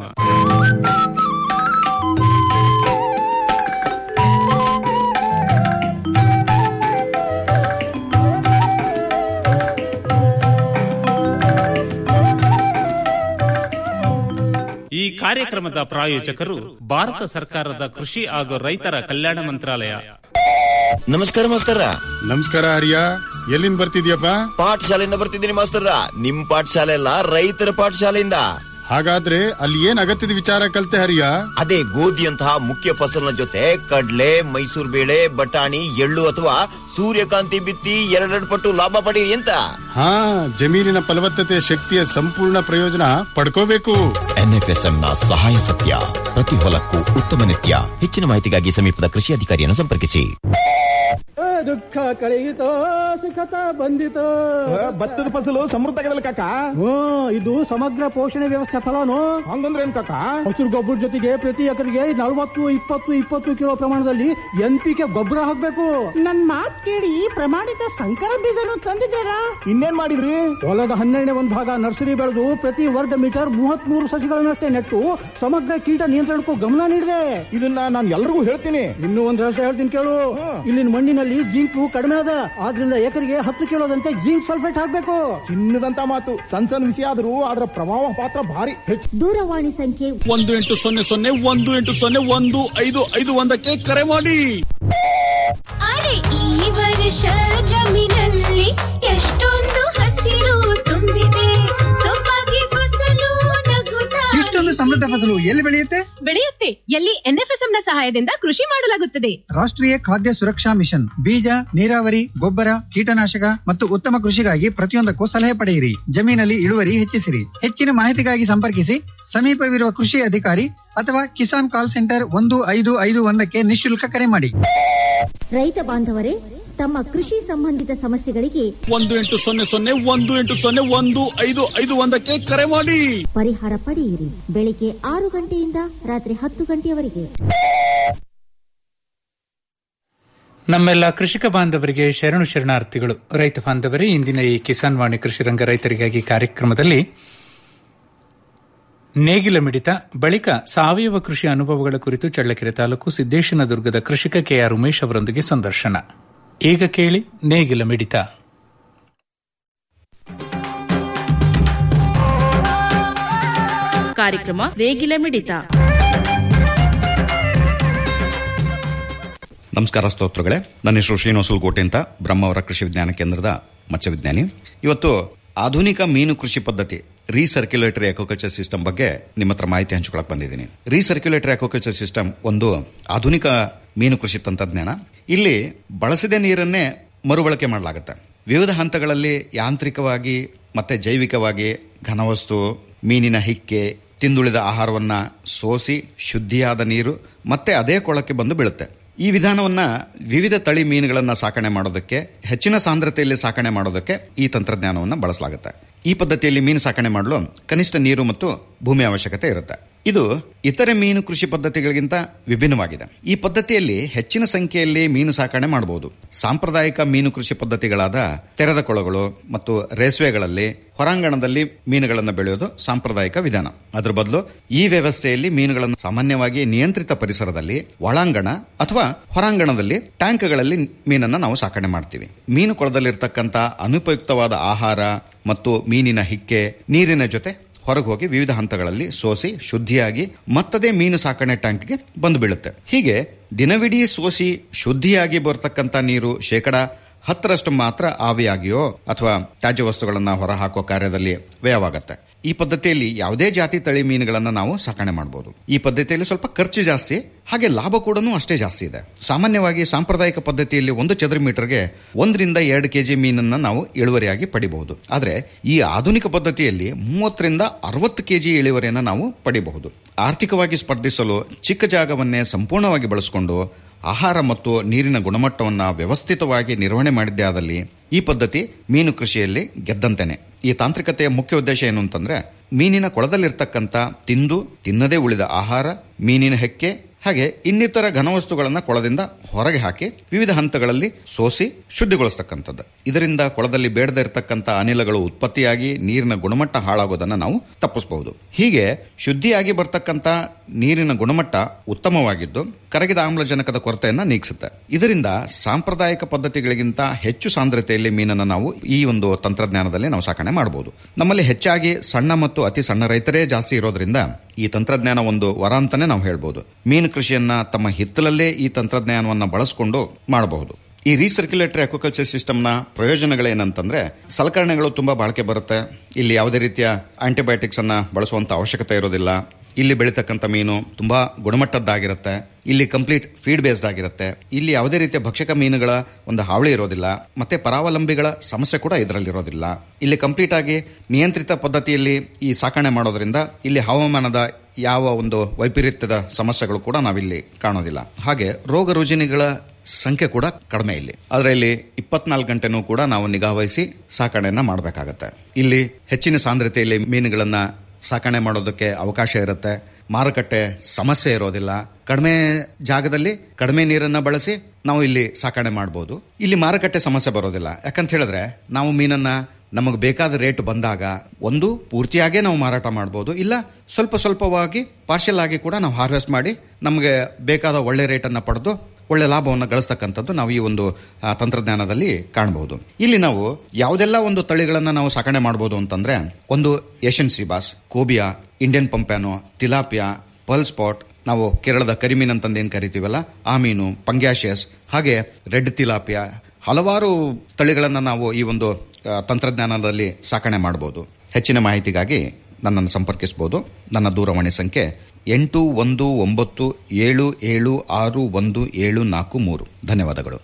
ಈ ಕಾರ್ಯಕ್ರಮದ ಪ್ರಾಯೋಜಕರು ಭಾರತ ಸರ್ಕಾರದ ಕೃಷಿ ಹಾಗೂ ರೈತರ ಕಲ್ಯಾಣ ಮಂತ್ರಾಲಯ ನಮಸ್ಕಾರ ಮಾಸ್ತರ ನಮಸ್ಕಾರ ಹರಿಯ ಎಲ್ಲಿಂದ ಬರ್ತಿದ್ಯಪ್ಪ ಪಾಠಶಾಲೆಯಿಂದ ಬರ್ತಿದ್ದೀನಿ ಮಾಸ್ತರ ನಿಮ್ ಪಾಠಶಾಲೆ ಅಲ್ಲ ರೈತರ ಪಾಠಶಾಲೆಯಿಂದ ಹಾಗಾದ್ರೆ ಅಲ್ಲಿ ಏನ್ ಅಗತ್ಯದ ವಿಚಾರ ಕಲ್ತೆ ಹರಿಯ ಅದೇ ಗೋಧಿಯಂತಹ ಮುಖ್ಯ ಫಸಲಿನ ಜೊತೆ ಕಡ್ಲೆ ಮೈಸೂರು ಬೇಳೆ ಬಟಾಣಿ ಎಳ್ಳು ಅಥವಾ ಸೂರ್ಯಕಾಂತಿ ಬಿತ್ತಿ ಎರಡೆರಡು ಪಟ್ಟು ಲಾಭ ಪಡೀರಿ ಅಂತ ಹಾ ಜಮೀನಿನ ಫಲವತ್ತತೆ ಶಕ್ತಿಯ ಸಂಪೂರ್ಣ ಪ್ರಯೋಜನ ಪಡ್ಕೋಬೇಕು ಎನ್ಎಫ್ಎಸ್ಎಂ ನ ಸಹಾಯ ಸತ್ಯ ಪ್ರತಿ ಹೊಲಕ್ಕೂ ಉತ್ತಮ ನಿತ್ಯ ಹೆಚ್ಚಿನ ಮಾಹಿತಿಗಾಗಿ ಸಮೀಪದ ಕೃಷಿ ಅಧಿಕಾರಿಯನ್ನು ಸಂಪರ್ಕಿಸಿ ದುಃಖ ಕಳೆಯಿತೋ ಸುಖತ ಬಂದಿತೋ ಭತ್ತದ ಫಸಲು ಸಮೃದ್ಧ ಆಗದಲ್ಲ ಕಾಕ ಇದು ಸಮಗ್ರ ಪೋಷಣೆ ವ್ಯವಸ್ಥೆ ಫಲನು ಹಂಗಂದ್ರೆ ಏನ್ ಕಾಕ ಹಸಿರು ಗೊಬ್ಬರ ಜೊತೆಗೆ ಪ್ರತಿ ಎಕರೆಗೆ ನಲವತ್ತು ಇಪ್ಪತ್ತು ಇಪ್ಪತ್ತು ಕಿಲೋ ಪ್ರಮಾಣದಲ್ಲಿ ಎನ್ ಪಿ ಕೆ ಗೊಬ್ಬರ ಹಾಕ್ಬೇಕು ನನ್ ಮಾತ್ ಕೇಳಿ ಪ್ರಮಾಣಿತ ಸಂಕರ ಬೀಜನು ತಂದಿದ್ದೀರಾ ಇನ್ನೇನ್ ಮಾಡಿದ್ರಿ ಹೊಲದ ಹನ್ನೆರಡನೇ ಒಂದು ಭಾಗ ನರ್ಸರಿ ಬೆಳೆದು ಪ್ರತಿ ವರ್ಗ ಮೀಟರ್ ಮೂವತ್ತ್ ಮೂರು ಸಸಿಗಳನ್ನಷ್ಟೇ ನೆಟ್ಟು ಸಮಗ್ರ ಕೀಟ ನಿಯಂತ್ರಣಕ್ಕೂ ಗಮನ ನೀಡಿದೆ ಇದನ್ನ ನಾನು ಎಲ್ರಿಗೂ ಹೇಳ್ತೀನಿ ಇನ್ನೂ ಒಂದ್ ರಹಸ್ಯ ಹೇಳ್ತೀನಿ ಕೇಳು ಇಲ್ಲಿನ ಮಣ್ಣಿನಲ್ಲಿ ಜಿಂಕು ಕಡಿಮೆ ಅದ ಆದ್ರಿಂದ ಎಕರೆಗೆ ಹತ್ತು ಕಿಲೋದಂತೆ ಜಿಂಕ್ ಸಲ್ಫೇಟ್ ಹಾಕ್ಬೇಕು ಚಿನ್ನದಂತ ಮಾತು ಸಣ್ಣ ಸಣ್ಣ ವಿಷಯ ಆದ್ರೂ ಅದರ ಪ್ರಭಾವ ಪಾತ್ರ ಭಾರಿ ಹೆಚ್ಚು ದೂರವಾಣಿ ಸಂಖ್ಯೆ ಒಂದು ಎಂಟು ಸೊನ್ನೆ ಸೊನ್ನೆ ಒಂದು ಎಂಟು ಸೊನ್ನೆ ಒಂದು ಐದು ಐದು ಒಂದಕ್ಕೆ ಕರೆ ಮಾಡಿ ಅರೆ ಈ ವರ್ಷ ಜಮೀನಲ್ಲಿ ಎಷ್ಟೊಂದು ಹಸಿರು ತುಂಬಿದೆ ಸೊಬಗೆ ಫಸಲು ನಗುತ್ತಾ ಇಷ್ಟೊಂದು ಸಮೃದ್ಧ ಫಸಲು ಎಲ್ಲಿ ಬೆಳೆಯುತ್ತೆ ಬೆಳೆಯುತ್ತೆ ಎಲ್ಲಿ ಎನ್ಎಫ್ಎಸ್ಎಂ ನ ಸಹಾಯದಿಂದ ಕೃಷಿ ಮಾಡಲಾಗುತ್ತದೆ ರಾಷ್ಟ್ರೀಯ ಖಾದ್ಯ ಸುರಕ್ಷಾ ಮಿಷನ್ ಬೀಜ ನೀರಾವರಿ ಗೊಬ್ಬರ ಕೀಟನಾಶಕ ಮತ್ತು ಉತ್ತಮ ಕೃಷಿಗಾಗಿ ಪ್ರತಿಯೊಂದಕ್ಕೂ ಸಲಹೆ ಪಡೆಯಿರಿ ಜಮೀನಲ್ಲಿ ಇಳುವರಿ ಹೆಚ್ಚಿಸಿರಿ ಹೆಚ್ಚಿನ ಮಾಹಿತಿಗಾಗಿ ಸಂಪರ್ಕಿಸಿ ಸಮೀಪವಿರುವ ಕೃಷಿ ಅಧಿಕಾರಿ ಅಥವಾ ಕಿಸಾನ್ ಕಾಲ್ ಸೆಂಟರ್ ಒಂದು ಐದು ಐದು ಒಂದಕ್ಕೆ ನಿಶುಲ್ಕ ಕರೆ ಮಾಡಿ ರೈತ ಬಾಂಧವರೇ ತಮ್ಮ ಕೃಷಿ ಸಂಬಂಧಿತ ಸಮಸ್ಯೆಗಳಿಗೆ ಒಂದು ಎಂಟು ಸೊನ್ನೆ ಸೊನ್ನೆ ಒಂದು ಎಂಟು ಸೊನ್ನೆ ಒಂದು ಐದು ಐದು ಒಂದಕ್ಕೆ ಕರೆ ಮಾಡಿ ಪರಿಹಾರ ಪಡೆಯಿರಿ ಬೆಳಿಗ್ಗೆ ಆರು ಗಂಟೆಯಿಂದ ರಾತ್ರಿ ಹತ್ತು ಗಂಟೆಯವರೆಗೆ ನಮ್ಮೆಲ್ಲ ಕೃಷಿಕ ಬಾಂಧವರಿಗೆ ಶರಣು ಶರಣಾರ್ಥಿಗಳು ರೈತ ಬಾಂಧವರೇ ಇಂದಿನ ಈ ಕಿಸಾನ್ ವಾಣಿ ಕೃಷಿ ರಂಗ ರೈತರಿಗಾಗಿ ಕಾರ್ಯಕ್ರಮದಲ್ಲಿ ನೇಗಿಲ ಮಿಡಿತ ಬಳಿಕ ಸಾವಯವ ಕೃಷಿ ಅನುಭವಗಳ ಕುರಿತು ಚಳ್ಳಕೆರೆ ತಾಲೂಕು ಸಿದ್ದೇಶನ ದುರ್ಗದ ಕೃಷಿಕ ಕೆಆರ್ ಉಮೇಶ್ ಅವರೊಂದಿಗೆ ಸಂದರ್ಶನ ಈಗ ಕೇಳಿ ನೇಗಿಲ ಮಿಡಿತ ಕಾರ್ಯಕ್ರಮ ನೇಗಿಲ ಮಿಡಿತ ನಮಸ್ಕಾರ ಸ್ತೋತ್ರಗಳೇ ನನ್ನ ಹೆಸರು ಶ್ರೀನಿವಾಸುಲ್ಕೋಟೆ ಅಂತ ಬ್ರಹ್ಮಾವರ ಕೃಷಿ ವಿಜ್ಞಾನ ಕೇಂದ್ರದ ಮತ್ಸ್ಯ ವಿಜ್ಞಾನಿ ಇವತ್ತು ಆಧುನಿಕ ಮೀನು ಕೃಷಿ ಪದ್ಧತಿ ರೀಸರ್ಕ್ಯುಲೇಟರಿ ಅಕ್ವಾಕಲ್ಚರ್ ಸಿಸ್ಟಮ್ ಬಗ್ಗೆ ನಿಮ್ಮ ಹತ್ರ ಮಾಹಿತಿ ಹಂಚ್ಕೊಳಕ್ ಬಂದಿದ್ದೀನಿ ರೀಸರ್ಕ್ಯುಲೇಟರಿ ಅಕ್ವಾಕಲ್ಚರ್ ಸಿಸ್ಟಮ್ ಒಂದು ಆಧುನಿಕ ಮೀನು ಕೃಷಿ ತಂತ್ರಜ್ಞಾನ ಇಲ್ಲಿ ಬಳಸಿದ ನೀರನ್ನೇ ಮರುಬಳಕೆ ಮಾಡಲಾಗುತ್ತೆ ವಿವಿಧ ಹಂತಗಳಲ್ಲಿ ಯಾಂತ್ರಿಕವಾಗಿ ಮತ್ತೆ ಜೈವಿಕವಾಗಿ ಘನವಸ್ತು ಮೀನಿನ ಹಿಕ್ಕೆ ತಿಂದುಳಿದ ಆಹಾರವನ್ನ ಸೋಸಿ ಶುದ್ಧಿಯಾದ ನೀರು ಮತ್ತೆ ಅದೇ ಕೊಳಕ್ಕೆ ಬಂದು ಬೀಳುತ್ತೆ ಈ ವಿಧಾನವನ್ನ ವಿವಿಧ ತಳಿ ಮೀನುಗಳನ್ನ ಸಾಕಣೆ ಮಾಡೋದಕ್ಕೆ ಹೆಚ್ಚಿನ ಸಾಂದ್ರತೆಯಲ್ಲಿ ಸಾಕಣೆ ಮಾಡೋದಕ್ಕೆ ಈ ತಂತ್ರಜ್ಞಾನವನ್ನು ಬಳಸಲಾಗುತ್ತೆ ಈ ಪದ್ಧತಿಯಲ್ಲಿ ಮೀನು ಸಾಕಣೆ ಮಾಡಲು ಕನಿಷ್ಠ ನೀರು ಮತ್ತು ಭೂಮಿ ಅವಶ್ಯಕತೆ ಇರುತ್ತೆ ಇದು ಇತರೆ ಮೀನು ಕೃಷಿ ಪದ್ಧತಿಗಳಿಗಿಂತ ವಿಭಿನ್ನವಾಗಿದೆ ಈ ಪದ್ಧತಿಯಲ್ಲಿ ಹೆಚ್ಚಿನ ಸಂಖ್ಯೆಯಲ್ಲಿ ಮೀನು ಸಾಕಣೆ ಮಾಡಬಹುದು ಸಾಂಪ್ರದಾಯಿಕ ಮೀನು ಕೃಷಿ ಪದ್ಧತಿಗಳಾದ ತೆರೆದ ಕೊಳಗಳು ಮತ್ತು ರೇಸ್ವೆಗಳಲ್ಲಿ ಹೊರಾಂಗಣದಲ್ಲಿ ಮೀನುಗಳನ್ನು ಬೆಳೆಯೋದು ಸಾಂಪ್ರದಾಯಿಕ ವಿಧಾನ ಅದರ ಬದಲು ಈ ವ್ಯವಸ್ಥೆಯಲ್ಲಿ ಮೀನುಗಳನ್ನು ಸಾಮಾನ್ಯವಾಗಿ ನಿಯಂತ್ರಿತ ಪರಿಸರದಲ್ಲಿ ಒಳಾಂಗಣ ಅಥವಾ ಹೊರಾಂಗಣದಲ್ಲಿ ಟ್ಯಾಂಕ್ಗಳಲ್ಲಿ ಮೀನನ್ನು ನಾವು ಸಾಕಣೆ ಮಾಡ್ತೀವಿ ಮೀನು ಕೊಳದಲ್ಲಿರ್ತಕ್ಕಂಥ ಅನುಪಯುಕ್ತವಾದ ಆಹಾರ ಮತ್ತು ಮೀನಿನ ಹಿಕ್ಕೆ ನೀರಿನ ಜೊತೆ ಹೊರಗೆ ಹೋಗಿ ವಿವಿಧ ಹಂತಗಳಲ್ಲಿ ಸೋಸಿ ಶುದ್ಧಿಯಾಗಿ ಮತ್ತದೇ ಮೀನು ಸಾಕಣೆ ಟ್ಯಾಂಕ್ಗೆ ಬಂದು ಬೀಳುತ್ತೆ ಹೀಗೆ ದಿನವಿಡೀ ಸೋಸಿ ಶುದ್ಧಿಯಾಗಿ ಬರ್ತಕ್ಕಂಥ ನೀರು ಶೇಕಡ ಹತ್ತರಷ್ಟು ಮಾತ್ರ ಆವಿಯಾಗಿಯೋ ಅಥವಾ ತ್ಯಾಜ್ಯ ವಸ್ತುಗಳನ್ನ ಹೊರಹಾಕೋ ಕಾರ್ಯದಲ್ಲಿ ವ್ಯಯವಾಗುತ್ತೆ ಈ ಪದ್ಧತಿಯಲ್ಲಿ ಯಾವುದೇ ಜಾತಿ ತಳಿ ಮೀನುಗಳನ್ನ ನಾವು ಸಾಕಣೆ ಮಾಡಬಹುದು ಈ ಪದ್ಧತಿಯಲ್ಲಿ ಸ್ವಲ್ಪ ಖರ್ಚು ಜಾಸ್ತಿ ಹಾಗೆ ಲಾಭ ಕೂಡ ಅಷ್ಟೇ ಜಾಸ್ತಿ ಇದೆ ಸಾಮಾನ್ಯವಾಗಿ ಸಾಂಪ್ರದಾಯಿಕ ಪದ್ಧತಿಯಲ್ಲಿ ಒಂದು ಚದರ ಮೀಟರ್ಗೆ ಒಂದರಿಂದ ಎರಡು ಕೆಜಿ ಮೀನನ್ನ ನಾವು ಇಳುವರಿಯಾಗಿ ಪಡಿಬಹುದು ಆದ್ರೆ ಈ ಆಧುನಿಕ ಪದ್ಧತಿಯಲ್ಲಿ ಮೂವತ್ತರಿಂದ ಅರವತ್ತು ಕೆಜಿ ಇಳುವರಿಯನ್ನು ನಾವು ಪಡಿಬಹುದು ಆರ್ಥಿಕವಾಗಿ ಸ್ಪರ್ಧಿಸಲು ಚಿಕ್ಕ ಜಾಗವನ್ನೇ ಸಂಪೂರ್ಣವಾಗಿ ಬಳಸಿಕೊಂಡು ಆಹಾರ ಮತ್ತು ನೀರಿನ ಗುಣಮಟ್ಟವನ್ನು ವ್ಯವಸ್ಥಿತವಾಗಿ ನಿರ್ವಹಣೆ ಮಾಡಿದ್ದೇ ಆದಲ್ಲಿ ಈ ಪದ್ಧತಿ ಮೀನು ಕೃಷಿಯಲ್ಲಿ ಗೆದ್ದಂತೆನೆ ಈ ತಾಂತ್ರಿಕತೆಯ ಮುಖ್ಯ ಉದ್ದೇಶ ಏನು ಅಂತಂದ್ರೆ ಮೀನಿನ ಕೊಳದಲ್ಲಿರ್ತಕ್ಕಂಥ ತಿಂದು ತಿನ್ನದೇ ಉಳಿದ ಆಹಾರ ಮೀನಿನ ಹೆಕ್ಕೆ ಹಾಗೆ ಇನ್ನಿತರ ಘನವಸ್ತುಗಳನ್ನು ಕೊಳದಿಂದ ಹೊರಗೆ ಹಾಕಿ ವಿವಿಧ ಹಂತಗಳಲ್ಲಿ ಸೋಸಿ ಶುದ್ಧಿಗೊಳಿಸ್ತಕ್ಕಂಥದ್ದು ಇದರಿಂದ ಕೊಳದಲ್ಲಿ ಬೇಡದೇ ಇರತಕ್ಕಂಥ ಅನಿಲಗಳು ಉತ್ಪತ್ತಿಯಾಗಿ ನೀರಿನ ಗುಣಮಟ್ಟ ಹಾಳಾಗೋದನ್ನು ನಾವು ತಪ್ಪಿಸಬಹುದು ಹೀಗೆ ಶುದ್ಧಿಯಾಗಿ ಬರ್ತಕ್ಕಂಥ ನೀರಿನ ಗುಣಮಟ್ಟ ಉತ್ತಮವಾಗಿದ್ದು ಕರಗಿದ ಆಮ್ಲಜನಕದ ಕೊರತೆಯನ್ನು ನೀಗಿಸುತ್ತೆ ಇದರಿಂದ ಸಾಂಪ್ರದಾಯಿಕ ಪದ್ಧತಿಗಳಿಗಿಂತ ಹೆಚ್ಚು ಸಾಂದ್ರತೆಯಲ್ಲಿ ಮೀನನ್ನು ನಾವು ಈ ಒಂದು ತಂತ್ರಜ್ಞಾನದಲ್ಲಿ ನಾವು ಸಾಕಣೆ ಮಾಡಬಹುದು ನಮ್ಮಲ್ಲಿ ಹೆಚ್ಚಾಗಿ ಸಣ್ಣ ಮತ್ತು ಅತಿ ಸಣ್ಣ ರೈತರೇ ಜಾಸ್ತಿ ಇರೋದ್ರಿಂದ ಈ ತಂತ್ರಜ್ಞಾನ ಒಂದು ವರ ಅಂತಾನೆ ನಾವು ಹೇಳ್ಬೋದು ಮೀನು ಕೃಷಿಯನ್ನ ತಮ್ಮ ಹಿತ್ತಲಲ್ಲೇ ಈ ತಂತ್ರಜ್ಞಾನವನ್ನು ಬಳಸಿಕೊಂಡು ಮಾಡಬಹುದು ಈ ರೀಸರ್ಕ್ಯುಲೇಟರಿ ಅಕ್ವಾಕಲ್ಚರ್ ಸಿಸ್ಟಮ್ನ ಪ್ರಯೋಜನಗಳೇನಂತಂದ್ರೆ ಸಲಕರಣೆಗಳು ತುಂಬಾ ಬಾಳಿಕೆ ಬರುತ್ತೆ ಇಲ್ಲಿ ಯಾವುದೇ ರೀತಿಯ ಆಂಟಿಬಯೋಟಿಕ್ಸ್ ಅನ್ನ ಬಳಸುವಂತ ಅವಶ್ಯಕತೆ ಇರೋದಿಲ್ಲ ಇಲ್ಲಿ ಬೆಳೀತಕ್ಕಂಥ ಮೀನು ತುಂಬಾ ಗುಣಮಟ್ಟದ್ದಾಗಿರುತ್ತೆ ಇಲ್ಲಿ ಕಂಪ್ಲೀಟ್ ಫೀಡ್ ಬೇಸ್ಡ್ ಆಗಿರುತ್ತೆ ಇಲ್ಲಿ ಯಾವುದೇ ರೀತಿಯ ಭಕ್ಷಕ ಮೀನುಗಳ ಒಂದು ಹಾವಳಿ ಇರೋದಿಲ್ಲ ಮತ್ತೆ ಪರಾವಲಂಬಿಗಳ ಸಮಸ್ಯೆ ಕೂಡ ಇದರಲ್ಲಿ ಇರೋದಿಲ್ಲ ಇಲ್ಲಿ ಕಂಪ್ಲೀಟ್ ಆಗಿ ನಿಯಂತ್ರಿತ ಪದ್ಧತಿಯಲ್ಲಿ ಈ ಸಾಕಣೆ ಮಾಡೋದ್ರಿಂದ ಇಲ್ಲಿ ಹವಾಮಾನದ ಯಾವ ಒಂದು ವೈಪರೀತ್ಯದ ಸಮಸ್ಯೆಗಳು ಕೂಡ ನಾವಿಲ್ಲಿ ಕಾಣೋದಿಲ್ಲ ಹಾಗೆ ರೋಗ ರುಜಿನಿಗಳ ಸಂಖ್ಯೆ ಕೂಡ ಕಡಿಮೆ ಇಲ್ಲಿ ಆದ್ರೆ ಇಲ್ಲಿ ಇಪ್ಪತ್ನಾಲ್ಕು ಗಂಟೆನೂ ಕೂಡ ನಾವು ನಿಗಾವಹಿಸಿ ಸಾಕಣೆಯನ್ನ ಮಾಡಬೇಕಾಗತ್ತೆ ಇಲ್ಲಿ ಹೆಚ್ಚಿನ ಸಾಂದ್ರತೆಯಲ್ಲಿ ಮೀನುಗಳನ್ನ ಸಾಕಣೆ ಮಾಡೋದಕ್ಕೆ ಅವಕಾಶ ಇರುತ್ತೆ ಮಾರುಕಟ್ಟೆ ಸಮಸ್ಯೆ ಇರೋದಿಲ್ಲ ಕಡಿಮೆ ಜಾಗದಲ್ಲಿ ಕಡಿಮೆ ನೀರನ್ನ ಬಳಸಿ ನಾವು ಇಲ್ಲಿ ಸಾಕಣೆ ಮಾಡಬಹುದು ಇಲ್ಲಿ ಮಾರುಕಟ್ಟೆ ಸಮಸ್ಯೆ ಬರೋದಿಲ್ಲ ಯಾಕಂತ ಹೇಳಿದ್ರೆ ನಾವು ಮೀನನ್ನ ನಮಗೆ ಬೇಕಾದ ರೇಟ್ ಬಂದಾಗ ಒಂದು ಪೂರ್ತಿಯಾಗೇ ನಾವು ಮಾರಾಟ ಮಾಡಬಹುದು ಇಲ್ಲ ಸ್ವಲ್ಪ ಸ್ವಲ್ಪವಾಗಿ ಪಾರ್ಷಲ್ ಆಗಿ ಕೂಡ ನಾವು ಹಾರ್ವೆಸ್ಟ್ ಮಾಡಿ ನಮಗೆ ಬೇಕಾದ ಒಳ್ಳೆ ರೇಟನ್ನು ಪಡೆದು ಒಳ್ಳೆ ಲಾಭವನ್ನು ಗಳಿಸ್ತಕ್ಕಂಥದ್ದು ನಾವು ಈ ಒಂದು ಆ, ತಂತ್ರಜ್ಞಾನದಲ್ಲಿ ಕಾಣಬಹುದು ಇಲ್ಲಿ ನಾವು ಯಾವುದೆಲ್ಲ ಒಂದು ತಳಿಗಳನ್ನು ನಾವು ಸಾಕಣೆ ಮಾಡಬಹುದು ಅಂತಂದ್ರೆ ಒಂದು Asian seabass cobia Indian pompano tilapia pearl spot ನಾವು ಕೇರಳದ ಕರಿಮೀನ್ ಅಂತಂದು ಏನು ಕರಿತೀವಲ್ಲ ಆ ಮೀನು ಪಂಗ್ಯಾಶಿಯಸ್ ಹಾಗೆ ರೆಡ್ ತಿಲಾಪಿಯಾ ಹಲವಾರು ತಳಿಗಳನ್ನು ನಾವು ಈ ಒಂದು ಆ, ತಂತ್ರಜ್ಞಾನದಲ್ಲಿ ಸಾಕಣೆ ಮಾಡಬಹುದು ಹೆಚ್ಚಿನ ಮಾಹಿತಿಗಾಗಿ ನನ್ನನ್ನು ಸಂಪರ್ಕಿಸಬಹುದು ನನ್ನ ದೂರವಾಣಿ ಸಂಖ್ಯೆ ಎಂಟು ಒಂದು ಒಂಬತ್ತು ಏಳು ಏಳು ಆರು ಒಂದು ಏಳು ನಾಲ್ಕು ಮೂರು ಧನ್ಯವಾದಗಳು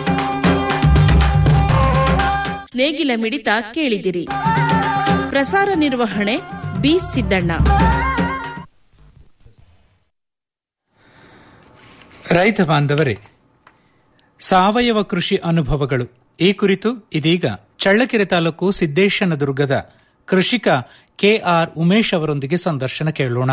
ನೇಗಿಲ ಮಿಡಿತ ಕೇಳಿದಿರಿ ಪ್ರಸಾರ ನಿರ್ವಹಣೆ ಬಿ ಸಿದ್ದಣ್ಣ ರೈತ ಬಾಂಧವರೇ ಸಾವಯವ ಕೃಷಿ ಅನುಭವಗಳು ಈ ಕುರಿತು ಇದೀಗ ಚಳ್ಳಕೆರೆ ತಾಲೂಕು ಸಿದ್ದೇಶನದುರ್ಗದ ಕೃಷಿಕ ಕೆಆರ್ ಉಮೇಶ್ ಅವರೊಂದಿಗೆ ಸಂದರ್ಶನ ಕೇಳೋಣ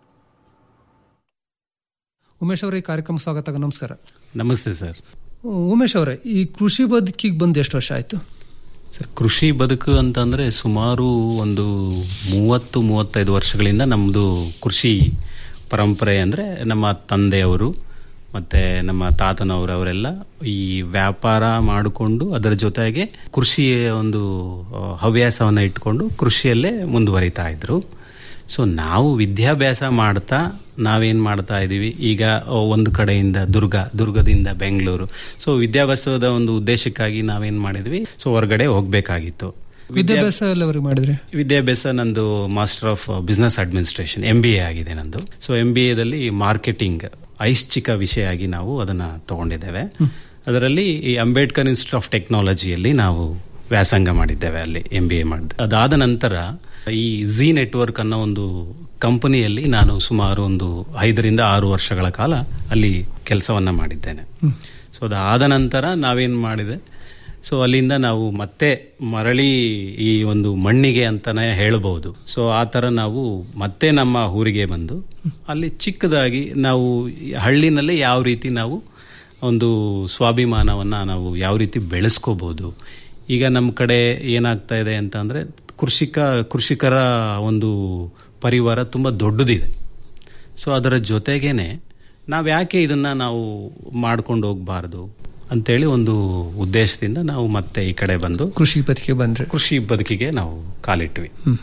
ಉಮೇಶ್ ಅವರೇ ಈ ಕಾರ್ಯಕ್ರಮ ಸ್ವಾಗತ ನಮಸ್ಕಾರ ನಮಸ್ತೆ ಸರ್ ಉಮೇಶ್ ಅವರೇ ಈ ಕೃಷಿ ಬದುಕಿಗೆ ಬಂದು ಎಷ್ಟು ವರ್ಷ ಆಯ್ತು ಸರ್ ಕೃಷಿ ಬದುಕು ಅಂತಂದರೆ ಸುಮಾರು ಒಂದು ಮೂವತ್ತು ಮೂವತ್ತೈದು ವರ್ಷಗಳಿಂದ ನಮ್ಮದು ಕೃಷಿ ಪರಂಪರೆ ಅಂದರೆ ನಮ್ಮ ತಂದೆಯವರು ಮತ್ತು ನಮ್ಮ ತಾತನವರು ಅವರೆಲ್ಲ ಈ ವ್ಯಾಪಾರ ಮಾಡಿಕೊಂಡು ಅದರ ಜೊತೆಗೆ ಕೃಷಿಯ ಒಂದು ಆ, ಹವ್ಯಾಸವನ್ನು ಇಟ್ಕೊಂಡು ಕೃಷಿಯಲ್ಲೇ ಮುಂದುವರಿತಾ ಇದ್ರು ಸೊ ನಾವು ವಿದ್ಯಾಭ್ಯಾಸ ಮಾಡ್ತಾ ನಾವೇನು ಮಾಡ್ತಾ ಇದ್ದೀವಿ ಈಗ ಒಂದು ಕಡೆಯಿಂದ ದುರ್ಗ ದುರ್ಗದಿಂದ ಬೆಂಗಳೂರು ಸೊ ವಿದ್ಯಾಭ್ಯಾಸದ ಒಂದು ಉದ್ದೇಶಕ್ಕಾಗಿ ನಾವೇನು ಮಾಡಿದ್ವಿ ಸೊ ಹೊರಗಡೆ ಹೋಗಬೇಕಾಗಿತ್ತು ವಿದ್ಯಾಭ್ಯಾಸ ಎಲ್ಲವರೆಗೆ ಮಾಡಿದ್ರಿ ವಿದ್ಯಾಭ್ಯಾಸ ನಂದು master of business administration M B A ಆಗಿದೆ ನಂದು ಸೊ ಎಂ ಬಿ ಎದಲ್ಲಿ ಮಾರ್ಕೆಟಿಂಗ್ ಐಚ್ಛಿಕ ವಿಷಯ ಆಗಿ ನಾವು ಅದನ್ನ ತಗೊಂಡಿದ್ದೇವೆ ಅದರಲ್ಲಿ ಈ ಅಂಬೇಡ್ಕರ್ ಇನ್ಸ್ಟಿಟ್ಯೂಟ್ ಆಫ್ ಟೆಕ್ನಾಲಜಿಯಲ್ಲಿ ನಾವು ವ್ಯಾಸಂಗ ಮಾಡಿದ್ದೇವೆ ಅಲ್ಲಿ ಎಂ ಬಿ ಎ ಮಾಡಿದೆ ಅದಾದ ನಂತರ ಈ ಝಿ ನೆಟ್ವರ್ಕ್ ಅನ್ನೋ ಒಂದು ಕಂಪನಿಯಲ್ಲಿ ನಾನು ಸುಮಾರು ಒಂದು ಐದರಿಂದ ಆರು ವರ್ಷಗಳ ಕಾಲ ಅಲ್ಲಿ ಕೆಲಸವನ್ನ ಮಾಡಿದ್ದೇನೆ ಸೊ ಅದಾದ ನಂತರ ನಾವೇನು ಮಾಡಿದೆ ಸೊ ಅಲ್ಲಿಂದ ನಾವು ಮತ್ತೆ ಮರಳಿ ಈ ಒಂದು ಮಣ್ಣಿಗೆ ಅಂತಾನೆ ಹೇಳಬಹುದು ಸೊ ಆ ಥರ ನಾವು ಮತ್ತೆ ನಮ್ಮ ಊರಿಗೆ ಬಂದು ಅಲ್ಲಿ ಚಿಕ್ಕದಾಗಿ ನಾವು ಈ ಹಳ್ಳಿನಲ್ಲಿ ಯಾವ ರೀತಿ ನಾವು ಒಂದು ಸ್ವಾಭಿಮಾನವನ್ನು ನಾವು ಯಾವ ರೀತಿ ಬೆಳೆಸ್ಕೋಬಹುದು ಈಗ ನಮ್ಮ ಕಡೆ ಏನಾಗ್ತಾ ಇದೆ ಅಂತ ಅಂದರೆ ಕೃಷಿಕ ಕೃಷಿಕರ ಒಂದು ಪರಿವಾರ ತುಂಬ ದೊಡ್ಡದಿದೆ ಸೊ ಅದರ ಜೊತೆಗೇನೆ ನಾವು ಯಾಕೆ ಇದನ್ನ ನಾವು ಮಾಡ್ಕೊಂಡು ಹೋಗಬಾರ್ದು ಅಂತೇಳಿ ಒಂದು ಉದ್ದೇಶದಿಂದ ನಾವು ಮತ್ತೆ ಈ ಕಡೆ ಬಂದು ಕೃಷಿ ಬದುಕಿಗೆ ಬಂದ್ರೆ ಕೃಷಿ ಬದುಕಿಗೆ ನಾವು ಕಾಲಿಟ್ವಿ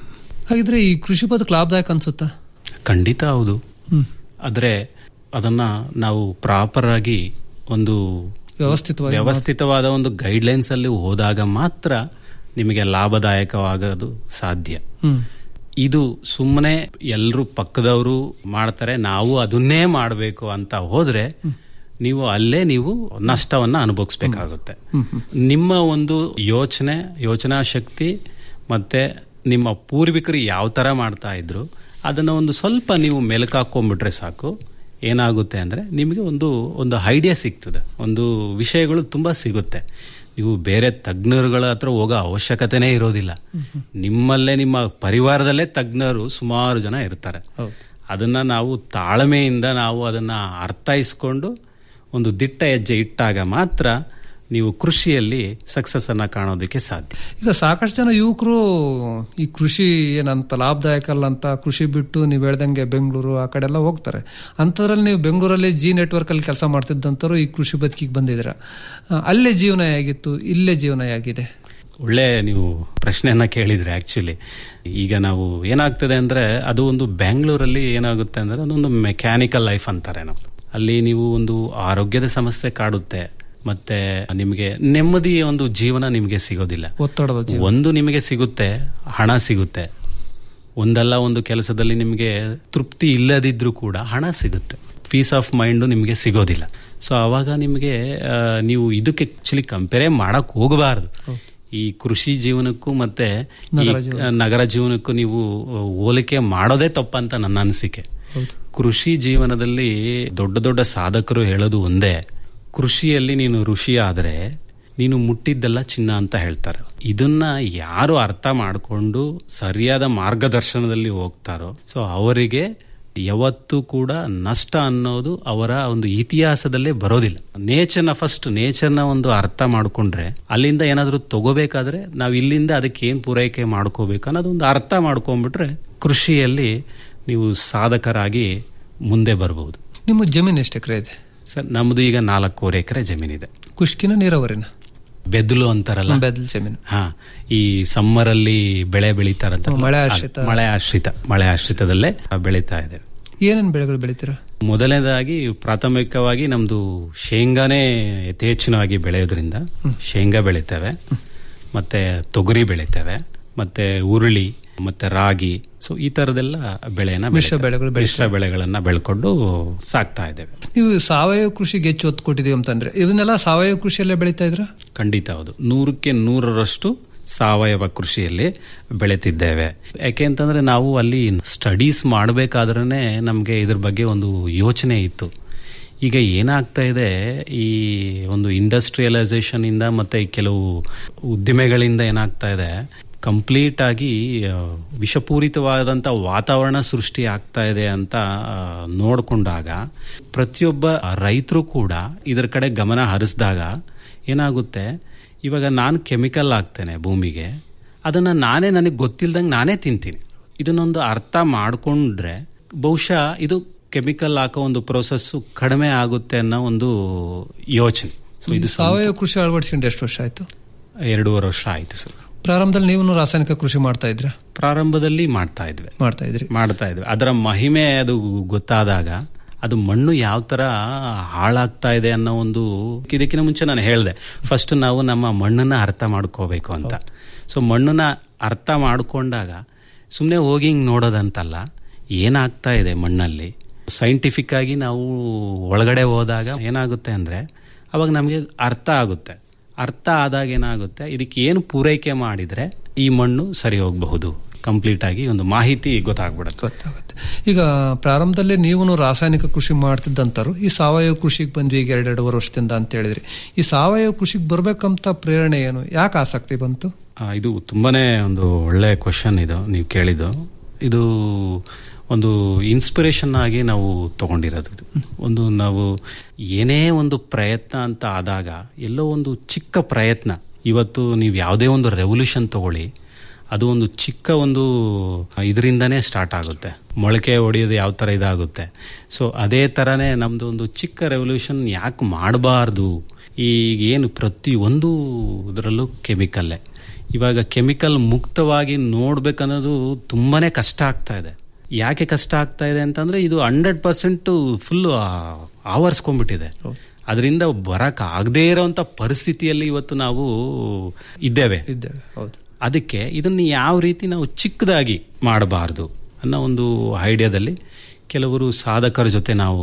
ಹಾಗಿದ್ರೆ ಈ ಕೃಷಿ ಬದುಕು ಲಾಭದಾಯಕ ಅನ್ಸುತ್ತಾ ಖಂಡಿತ ಹೌದು ಹ್ಮ್. ಆದರೆ ಅದನ್ನ ನಾವು ಪ್ರಾಪರ್ ಆಗಿ ಒಂದು ವ್ಯವಸ್ಥಿತವಾಗಿ ವ್ಯವಸ್ಥಿತವಾದ ಒಂದು ಗೈಡ್ಲೈನ್ಸ್ ಅಲ್ಲಿ ಹೋದಾಗ ಮಾತ್ರ ನಿಮಗೆ ಲಾಭದಾಯಕವಾಗೋದು ಸಾಧ್ಯ ಹ್ಮ್ ಇದು ಸುಮ್ಮನೆ ಎಲ್ಲರೂ ಪಕ್ಕದವರು ಮಾಡ್ತಾರೆ ನಾವು ಅದನ್ನೇ ಮಾಡಬೇಕು ಅಂತ ಹೋದ್ರೆ ನೀವು ಅಲ್ಲೇ ನೀವು ನಷ್ಟವನ್ನ ಅನುಭವಿಸ್ಬೇಕಾಗುತ್ತೆ ಹ್ಮ್ ಹ್ಮ್. ನಿಮ್ಮ ಒಂದು ಯೋಚನೆ ಯೋಚನಾ ಶಕ್ತಿ ಮತ್ತೆ ನಿಮ್ಮ ಪೂರ್ವಿಕರು ಯಾವ ತರ ಮಾಡ್ತಾ ಇದ್ರು ಅದನ್ನ ಒಂದು ಸ್ವಲ್ಪ ನೀವು ಮೆಲುಕಾಕೊಂಡ್ಬಿಟ್ರೆ ಸಾಕು ಏನಾಗುತ್ತೆ ಅಂದ್ರೆ ನಿಮಗೆ ಒಂದು ಒಂದು ಐಡಿಯಾ ಸಿಗ್ತದೆ ಒಂದು ವಿಷಯಗಳು ತುಂಬಾ ಸಿಗುತ್ತೆ ನೀವು ಬೇರೆ ತಜ್ಞರುಗಳ ಹತ್ರ ಹೋಗೋ ಅವಶ್ಯಕತೆನೇ ಇರೋದಿಲ್ಲ ನಿಮ್ಮಲ್ಲೇ ನಿಮ್ಮ ಪರಿವಾರದಲ್ಲೇ ತಜ್ಞರು ಸುಮಾರು ಜನ ಇರ್ತಾರೆ ಅದನ್ನ ನಾವು ತಾಳ್ಮೆಯಿಂದ ನಾವು ಅದನ್ನ ಅರ್ಥೈಸ್ಕೊಂಡು ಒಂದು ದಿಟ್ಟ ಹೆಜ್ಜೆ ಇಟ್ಟಾಗ ಮಾತ್ರ ನೀವು ಕೃಷಿಯಲ್ಲಿ ಸಕ್ಸಸ್ ಅನ್ನ ಕಾಣೋದಕ್ಕೆ ಸಾಧ್ಯ ಈಗ ಸಾಕಷ್ಟು ಜನ ಯುವಕರು ಈ ಕೃಷಿ ಏನಂತ ಲಾಭದಾಯಕ ಅಲ್ಲ ಅಂತ ಕೃಷಿ ಬಿಟ್ಟು ನೀವು ಹೇಳ್ದಂಗೆ ಬೆಂಗಳೂರು ಆ ಕಡೆ ಎಲ್ಲ ಹೋಗ್ತಾರೆ ಅಂಥದ್ರಲ್ಲಿ ನೀವು ಬೆಂಗಳೂರಲ್ಲಿ ಜಿ ನೆಟ್ವರ್ಕ್ ಅಲ್ಲಿ ಕೆಲಸ ಮಾಡ್ತಿದ್ದಂಥವ್ರು ಈ ಕೃಷಿ ಬದುಕಿಗೆ ಬಂದಿದ್ದೀರಾ ಆ, ಅಲ್ಲೇ ಜೀವನ ಹೇಗಿತ್ತು ಇಲ್ಲೇ ಜೀವನ ಹೇಗಿದೆ ಒಳ್ಳೆ ನೀವು ಪ್ರಶ್ನೆಯನ್ನ ಕೇಳಿದ್ರೆ ಆಕ್ಚುಲಿ ಈಗ ನಾವು ಏನಾಗ್ತದೆ ಅಂದ್ರೆ ಅದು ಒಂದು ಬ್ಯಾಂಗ್ಳೂರಲ್ಲಿ ಏನಾಗುತ್ತೆ ಅಂದ್ರೆ ಅದೊಂದು ಮೆಕ್ಯಾನಿಕಲ್ ಲೈಫ್ ಅಂತಾರೆ ನಾವು ಅಲ್ಲಿ ನೀವು ಒಂದು ಆರೋಗ್ಯದ ಸಮಸ್ಯೆ ಕಾಡುತ್ತೆ ಮತ್ತೆ ನಿಮಗೆ ನೆಮ್ಮದಿಯ ಒಂದು ಜೀವನ ನಿಮಗೆ ಸಿಗೋದಿಲ್ಲ ಒತ್ತಡದ ಜೀವನ ಒಂದು ನಿಮಗೆ ಸಿಗುತ್ತೆ ಹಣ ಸಿಗುತ್ತೆ ಒಂದಲ್ಲ ಒಂದು ಕೆಲಸದಲ್ಲಿ ನಿಮಗೆ ತೃಪ್ತಿ ಇಲ್ಲದಿದ್ರೂ ಕೂಡ ಹಣ ಸಿಗುತ್ತೆ ಪೀಸ್ ಆಫ್ ಮೈಂಡು ನಿಮಗೆ ಸಿಗೋದಿಲ್ಲ ಸೊ ಅವಾಗ ನಿಮಗೆ ಆ, ನೀವು ಇದಕ್ಕೆ ಆಕ್ಚುಲಿ ಕಂಪೇರೆ ಮಾಡಕ್ ಹೋಗಬಾರದು ಈ ಕೃಷಿ ಜೀವನಕ್ಕೂ ಮತ್ತೆ ಈ ನಗರ ಜೀವನ. ನಗರ ಜೀವನಕ್ಕೂ ನೀವು ಆ, ಹೋಲಿಕೆ ಮಾಡೋದೇ ತಪ್ಪಂತ ನನ್ನ ಅನಿಸಿಕೆ ಹೌದು. ಕೃಷಿ ಜೀವನದಲ್ಲಿ ದೊಡ್ಡ ದೊಡ್ಡ ಸಾಧಕರು ಹೇಳೋದು ಒಂದೇ ಕೃಷಿಯಲ್ಲಿ ನೀನು ಋಷಿ ಆದ್ರೆ ನೀನು ಮುಟ್ಟಿದ್ದೆಲ್ಲ ಚಿನ್ನ ಅಂತ ಹೇಳ್ತಾರೆ ಇದನ್ನ ಯಾರು ಅರ್ಥ ಮಾಡಿಕೊಂಡು ಸರಿಯಾದ ಮಾರ್ಗದರ್ಶನದಲ್ಲಿ ಹೋಗ್ತಾರೋ ಸೊ ಅವರಿಗೆ ಯಾವತ್ತೂ ಕೂಡ ನಷ್ಟ ಅನ್ನೋದು ಅವರ ಒಂದು ಇತಿಹಾಸದಲ್ಲೇ ಬರೋದಿಲ್ಲ ನೇಚರ್ನ ಫಸ್ಟ್ ನೇಚರ್ನ ಒಂದು ಅರ್ಥ ಮಾಡ್ಕೊಂಡ್ರೆ ಅಲ್ಲಿಂದ ಏನಾದರೂ ತಗೋಬೇಕಾದ್ರೆ ನಾವು ಇಲ್ಲಿಂದ ಅದಕ್ಕೆ ಏನ್ ಪೂರೈಕೆ ಮಾಡ್ಕೋಬೇಕು ಅನ್ನೋದು ಒಂದು ಅರ್ಥ ಮಾಡ್ಕೊಂಡ್ಬಿಟ್ರೆ ಕೃಷಿಯಲ್ಲಿ ನೀವು ಸಾಧಕರಾಗಿ ಮುಂದೆ ಬರಬಹುದು ನಿಮ್ಮ ಜಮೀನು ಎಷ್ಟು ಎಕರೆ ಇದೆ ಸರ್ ನಮ್ದು ಈಗ ನಾಲ್ಕೂವರೆ ಎಕರೆ ಜಮೀನಿದೆ ಕುಷ್ಕಿನ ನೀರಾವರಿನ ಬೆದಲು ಅಂತಾರಲ್ಲ ಬೆದಲ್ ಜಮೀನು ಹಾ ಈ ಸಮ್ಮರ್ ಅಲ್ಲಿ ಬೆಳೆ ಬೆಳೀತಾರಂತ ಮಳೆ ಆಶ್ರಿತ. ಮಳೆ ಆಶ್ರಿತ ಮಳೆ ಆಶ್ರಿತದಲ್ಲೇ ಬೆಳೀತಾ ಇದೆ ಏನೇನು ಬೆಳೆಗಳು ಬೆಳಿತೀರಾ ಮೊದಲನೇದಾಗಿ ಪ್ರಾಥಮಿಕವಾಗಿ ನಮ್ದು ಶೇಂಗಾನೇ ಯಥೇಚ್ಛವಾಗಿ ಬೆಳೆಯೋದ್ರಿಂದ ಶೇಂಗಾ ಬೆಳಿತೇವೆ ಮತ್ತೆ ತೊಗರಿ ಬೆಳಿತೇವೆ ಮತ್ತೆ ಉರುಳಿ ಮತ್ತೆ ರಾಗಿ ಸೊ ಈ ತರದೆಲ್ಲ ಬೆಳೆಯನ್ನ ಮಿಶ್ರ ಬೆಳಿತೇವೆ. ಬೆಳೆಗಳು ಮಿಶ್ರ ಬೆಳೆಗಳನ್ನ ಬೆಳ್ಕೊಂಡು ಸಾಕ್ತಾ ಇದ್ದೇವೆ ನೀವು ಸಾವಯವ ಕೃಷಿಗೆ ಹೆಚ್ಚು ಒತ್ತು ಕೊಟ್ಟಿದೀವಿ ಅಂತಂದ್ರೆ ಇದನ್ನೆಲ್ಲ ಸಾವಯವ ಕೃಷಿಯಲ್ಲೇ ಬೆಳೀತಾ ಇದ್ರ ಖಂಡಿತ ಹೌದು ನೂರಕ್ಕೆ ನೂರರಷ್ಟು ಸಾವಯವ ಕೃಷಿಯಲ್ಲಿ ಬೆಳೆತಿದ್ದೇವೆ ಯಾಕೆ ಅಂತಂದ್ರೆ ನಾವು ಅಲ್ಲಿ ಸ್ಟಡೀಸ್ ಮಾಡಬೇಕಾದ್ರೆ ನಮಗೆ ಇದ್ರ ಬಗ್ಗೆ ಒಂದು ಯೋಚನೆ ಇತ್ತು ಈಗ ಏನಾಗ್ತಾ ಇದೆ ಈ ಒಂದು ಇಂಡಸ್ಟ್ರಿಯಲೈಸೇಷನ್ ಇಂದ ಮತ್ತೆ ಕೆಲವು ಉದ್ದಿಮೆಗಳಿಂದ ಏನಾಗ್ತಾ ಇದೆ ಕಂಪ್ಲೀಟ್ ಆಗಿ ಆ, ವಿಷಪೂರಿತವಾದಂಥ ವಾತಾವರಣ ಸೃಷ್ಟಿ ಆಗ್ತಾ ಇದೆ ಅಂತ ಆ, ನೋಡ್ಕೊಂಡಾಗ ಪ್ರತಿಯೊಬ್ಬ ರೈತರು ಕೂಡ ಇದರ ಕಡೆ ಗಮನ ಹರಿಸಿದಾಗ ಏನಾಗುತ್ತೆ ಇವಾಗ ನಾನು ಕೆಮಿಕಲ್ ಹಾಕ್ತೇನೆ ಭೂಮಿಗೆ ಅದನ್ನು ನಾನೇ ನನಗೆ ಗೊತ್ತಿಲ್ದಂಗೆ ನಾನೇ ತಿಂತೀನಿ ಇದನ್ನೊಂದು ಅರ್ಥ ಮಾಡಿಕೊಂಡ್ರೆ ಬಹುಶಃ ಇದು ಕೆಮಿಕಲ್ ಹಾಕೋ ಒಂದು ಪ್ರೋಸೆಸ್ಸು ಕಡಿಮೆ ಆಗುತ್ತೆ ಅನ್ನೋ ಒಂದು ಯೋಚನೆ ಸೊ ಇದು ಸಾವಯವ ಕೃಷಿ ಅಳವಡಿಸ್ಕೊಂಡು ಎಷ್ಟು ವರ್ಷ ಆಯ್ತು ಎರಡೂವರೆ ವರ್ಷ ಆಯಿತು ಸರ್ ಪ್ರಾರಂಭದಲ್ಲಿ ನೀವು ರಾಸಾಯನಿಕ ಕೃಷಿ ಮಾಡ್ತಾ ಇದ್ರ ಪ್ರಾರಂಭದಲ್ಲಿ ಮಾಡ್ತಾ ಇದ್ವಿ ಮಾಡ್ತಾ ಇದ್ರಿ ಮಾಡ್ತಾ ಇದ್ವಿ ಅದರ ಮಹಿಮೆ ಅದು ಗೊತ್ತಾದಾಗ ಅದು ಮಣ್ಣು ಯಾವ ತರ ಹಾಳಾಗ್ತಾ ಇದೆ ಅನ್ನೋ ಒಂದು ಇದಕ್ಕಿಂತ ಮುಂಚೆ ನಾನು ಹೇಳಿದೆ ಫಸ್ಟ್ ನಾವು ನಮ್ಮ ಮಣ್ಣನ್ನ ಅರ್ಥ ಮಾಡ್ಕೋಬೇಕು ಅಂತ ಸೊ ಮಣ್ಣನ್ನ ಅರ್ಥ ಮಾಡ್ಕೊಂಡಾಗ ಸುಮ್ಮನೆ ಹೋಗಿ ಹಿಂಗೆ ನೋಡೋದಂತಲ್ಲ ಏನಾಗ್ತಾ ಇದೆ ಮಣ್ಣಲ್ಲಿ ಸೈಂಟಿಫಿಕ್ ಆಗಿ ನಾವು ಒಳಗಡೆ ಹೋದಾಗ ಏನಾಗುತ್ತೆ ಅಂದ್ರೆ ಅವಾಗ ನಮಗೆ ಅರ್ಥ ಆಗುತ್ತೆ ಅರ್ಥ ಆದಾಗ ಏನಾಗುತ್ತೆ ಇದಕ್ಕೆ ಏನು ಪೂರೈಕೆ ಮಾಡಿದ್ರೆ ಈ ಮಣ್ಣು ಸರಿ ಹೋಗಬಹುದು ಕಂಪ್ಲೀಟ್ ಆಗಿ ಒಂದು ಮಾಹಿತಿ ಗೊತ್ತಾಗ್ಬಿಡುತ್ತೆ ಗೊತ್ತಾಗುತ್ತೆ ಈಗ ಪ್ರಾರಂಭದಲ್ಲಿ ನೀವು ರಾಸಾಯನಿಕ ಕೃಷಿ ಮಾಡ್ತಿದ್ದಂತರು ಈ ಸಾವಯವ ಕೃಷಿಗೆ ಬಂದ್ವಿ ಈಗ ಎರಡೆರಡು ವರ್ಷದಿಂದ ಅಂತ ಹೇಳಿದ್ರಿ ಈ ಸಾವಯವ ಕೃಷಿಗೆ ಬರ್ಬೇಕಂತ ಪ್ರೇರಣೆ ಏನು ಯಾಕೆ ಆಸಕ್ತಿ ಬಂತು ಆ, ಇದು ತುಂಬಾನೇ ಒಂದು ಒಳ್ಳೆ ಕ್ವಶನ್ ಇದು ನೀವು ಕೇಳಿದ್ದು ಇದು ಒಂದು ಇನ್ಸ್ಪಿರೇಷನ್ ಆಗಿ ನಾವು ತಗೊಂಡಿರೋದು ಇದು. ಒಂದು ನಾವು ಏನೇ ಒಂದು ಪ್ರಯತ್ನ ಅಂತ ಆದಾಗ ಎಲ್ಲೋ ಒಂದು ಚಿಕ್ಕ ಪ್ರಯತ್ನ ಇವತ್ತು ನೀವು ಯಾವುದೇ ಒಂದು ರೆವಲ್ಯೂಷನ್ ತಗೊಳ್ಳಿ ಅದು ಒಂದು ಚಿಕ್ಕ ಒಂದು ಇದರಿಂದನೇ ಸ್ಟಾರ್ಟ್ ಆಗುತ್ತೆ ಮೊಳಕೆ ಹೊಡೆಯೋದು ಯಾವ ಥರ ಇದಾಗುತ್ತೆ ಸೊ ಅದೇ ಥರನೇ ನಮ್ಮದು ಒಂದು ಚಿಕ್ಕ ರೆವಲ್ಯೂಷನ್ ಯಾಕೆ ಮಾಡಬಾರ್ದು ಈಗ ಏನು ಪ್ರತಿ ಒಂದು ಇದರಲ್ಲೂ ಕೆಮಿಕಲ್ಲೇ ಇವಾಗ ಕೆಮಿಕಲ್ ಮುಕ್ತವಾಗಿ ನೋಡ್ಬೇಕನ್ನೋದು ತುಂಬಾನೇ ಕಷ್ಟ ಆಗ್ತಾ ಇದೆ ಯಾಕೆ ಕಷ್ಟ ಆಗ್ತಾ ಇದೆ ಅಂತಂದ್ರೆ ಇದು ಹಂಡ್ರೆಡ್ ಪರ್ಸೆಂಟ್ ಫುಲ್ ಆವರಿಸ್ಕೊಂಡ್ಬಿಟ್ಟಿದೆ ಅದರಿಂದ ಬರಕ್ ಆಗದೇ ಇರೋಂಥ ಪರಿಸ್ಥಿತಿಯಲ್ಲಿ ಇವತ್ತು ನಾವು ಇದ್ದೇವೆ ಇದ್ದೇವೆ ಹೌದು ಅದಕ್ಕೆ ಇದನ್ನು ಯಾವ ರೀತಿ ನಾವು ಚಿಕ್ಕದಾಗಿ ಮಾಡಬಾರ್ದು ಅನ್ನೋ ಒಂದು ಐಡಿಯಾದಲ್ಲಿ ಕೆಲವರು ಸಾಧಕರ ಜೊತೆ ನಾವು